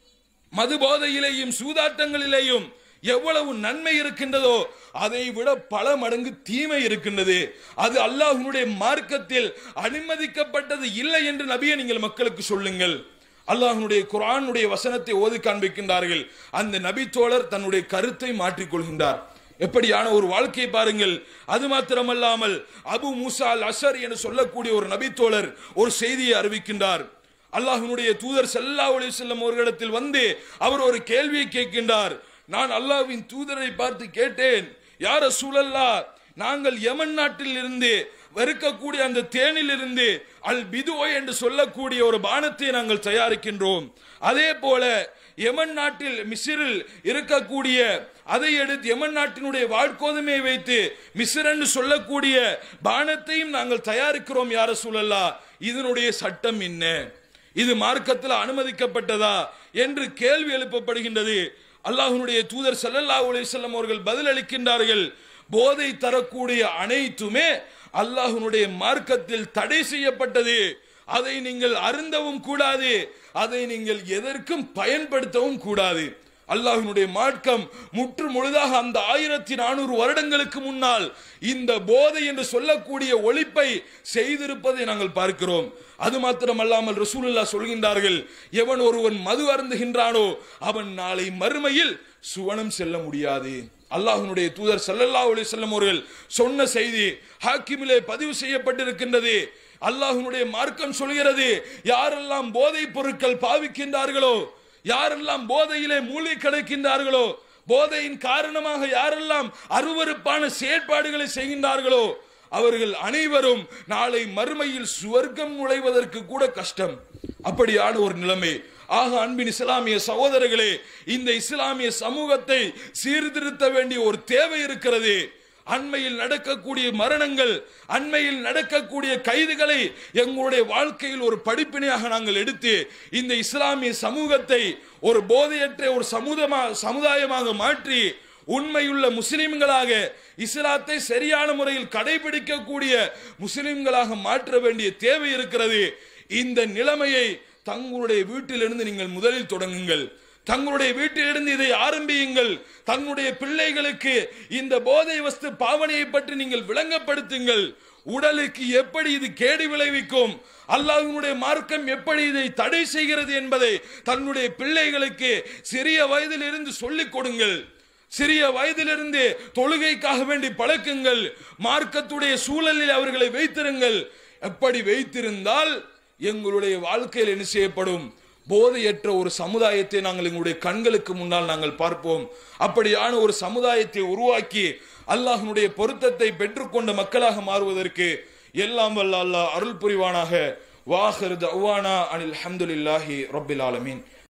மது போதையிலேயும் சூதாட்டங்களிலேயும் எவ்வளவு நன்மை இருக்கின்றதோ அதை விட பல மடங்கு தீமை இருக்கின்றது அது அல்லாஹ்வினுடைய மார்க்கத்தில் அனுமதிக்கப்பட்டது இல்லை என்று நபியை நீங்கள் மக்களுக்கு சொல்லுங்கள் அல்லாஹ்வுடைய குர்ஆனுடைய வசனத்தை ஓதி காண்பிக்கின்றார்கள் அந்த நபி தோழர் தன்னுடைய கருத்தை மாற்றிக்கொள்கின்றார் எப்படியான ஒரு வாழ்க்கையை பாருங்கள் அது மாத்திரமல்லாமல் அபு மூசா அல் அஷர் என்று சொல்லக்கூடிய ஒரு நபி தோழர் ஒரு செய்தியை அறிவிக்கின்றார் அல்லாஹ்வினுடைய தூதர் ஸல்லல்லாஹு அலைஹி வஸல்லம் அவர்களிடத்தில் வந்து அவர் ஒரு கேள்வியை கேட்கின்றார் நான் அல்லாஹ்வின் தூதரை பார்த்து கேட்டேன் யார் சூழல்லா நாங்கள் யமன் நாட்டில் இருந்து வெறுக்கக்கூடிய அந்த தேனில் இருந்து அல் பிதுவை என்று சொல்லக்கூடிய ஒரு பானத்தை நாங்கள் தயாரிக்கின்றோம் அதே போல யமன் நாட்டில் மிசிறில் இருக்கக்கூடிய அதை எடுத்து யமன் நாட்டினுடைய வாட்கோதுமையை வைத்து மிசிர் என்று சொல்லக்கூடிய பானத்தையும் நாங்கள் தயாரிக்கிறோம் யார சூழல்லா இதனுடைய சட்டம் என்ன இது மார்க்கத்தில் அனுமதிக்கப்பட்டதா என்று கேள்வி எழுப்பப்படுகின்றது அல்லாஹ்வுடைய தூதர் ஸல்லல்லாஹு அலைஹி வஸல்லம் அவர்கள் பதில் அளிக்கின்றார்கள் போதை தரக்கூடிய அனைத்துமே அல்லாஹ்வுடைய மார்க்கத்தில் தடை செய்யப்பட்டது அதை நீங்கள் அருந்தவும் கூடாது அதை நீங்கள் எதற்கும் பயன்படுத்தவும் கூடாது அல்லாஹ்வினுடைய மார்க்கம் முற்று முழுதாக அந்த ஆயிரத்தி நானூறு வருடங்களுக்கு முன்னால் இந்த போதை என்று சொல்லக்கூடிய ஒழிப்பை செய்திருப்பதை நாங்கள் பார்க்கிறோம் அது மாத்திரமல்லாமல் ரசூலுல்லாஹ் சொல்கின்றார்கள் எவன் ஒருவன் மது அருந்துகின்றானோ அவன் நாளை மறுமையில் சுவனம் செல்ல முடியாது அல்லாஹ்வினுடைய தூதர் ஸல்லல்லாஹு அலைஹி வஸல்லம் அவர்கள் சொன்ன செய்தி ஹாக்கிமிலே பதிவு செய்யப்பட்டிருக்கின்றது அல்லாஹ்வினுடைய மார்க்கம் சொல்கிறது யாரெல்லாம் போதைப் பொருட்கள் பாவிக்கின்றார்களோ யாரெல்லாம் போதையிலே மூழ்கி கிடக்கின்றார்களோ போதையின் காரணமாக யாரெல்லாம் அருவருப்பான செயற்பாடுகளை செய்கின்றார்களோ அவர்கள் அனைவரும் நாளை மறுமையில் சுவர்க்கம் நுழைவதற்கு கூட கஷ்டம் அப்படியான ஒரு நிலைமை ஆக அன்பின் இஸ்லாமிய சகோதரர்களே இந்த இஸ்லாமிய சமூகத்தை சீர்திருத்த வேண்டிய ஒரு தேவை இருக்கிறது அண்மையில் நடக்கக்கூடிய மரணங்கள் அண்மையில் நடக்கக்கூடிய கைதுகளை எங்களுடைய வாழ்க்கையில் ஒரு படிப்பினையாக நாங்கள் எடுத்து இந்த இஸ்லாமிய சமூகத்தை ஒரு போதையற்ற ஒரு சமுதமா சமுதாயமாக மாற்றி உண்மையுள்ள முஸ்லிம்களாக இஸ்லாத்தை சரியான முறையில் கடைபிடிக்கக்கூடிய முஸ்லிம்களாக மாற்ற வேண்டிய தேவை இருக்கிறது இந்த நிலைமையை தங்களுடைய வீட்டிலிருந்து நீங்கள் முதலில் தொடங்குங்கள் தங்களுடைய வீட்டிலிருந்து இதை ஆரம்பியுங்கள் தங்களுடைய பிள்ளைகளுக்கு இந்த போதை வஸ்து பாவனையை பற்றி நீங்கள் விளங்கப்படுத்துங்கள் உடலுக்கு எப்படி இது கேடு விளைவிக்கும் அல்லாஹ்வினுடைய மார்க்கம் எப்படி இதை தடை செய்கிறது என்பதை தன்னுடைய பிள்ளைகளுக்கு சிறிய வயதில் இருந்து சொல்லிக் கொடுங்கள் சிறிய வயதிலிருந்து தொழுகைக்காக வேண்டி பழக்குங்கள் மார்க்கத்துடைய சூழலில் அவர்களை வைத்திருங்கள் எப்படி வைத்திருந்தால் எங்களுடைய வாழ்க்கையில் என்ன செய்யப்படும் போதையற்ற ஒரு சமுதாயத்தை நாங்கள் எங்களுடைய கண்களுக்கு முன்னால் நாங்கள் பார்ப்போம் அப்படியான ஒரு சமுதாயத்தை உருவாக்கி அல்லாஹ்னுடைய பொருத்தத்தை பெற்றுக்கொண்ட மக்களாக மாறுவதற்கு எல்லாம் வல்ல அல்லாஹ் அருள் புரிவானாக வாஹர் தவானா அனில் அஹமதுல்லாஹி ரபில் ஆலமீன்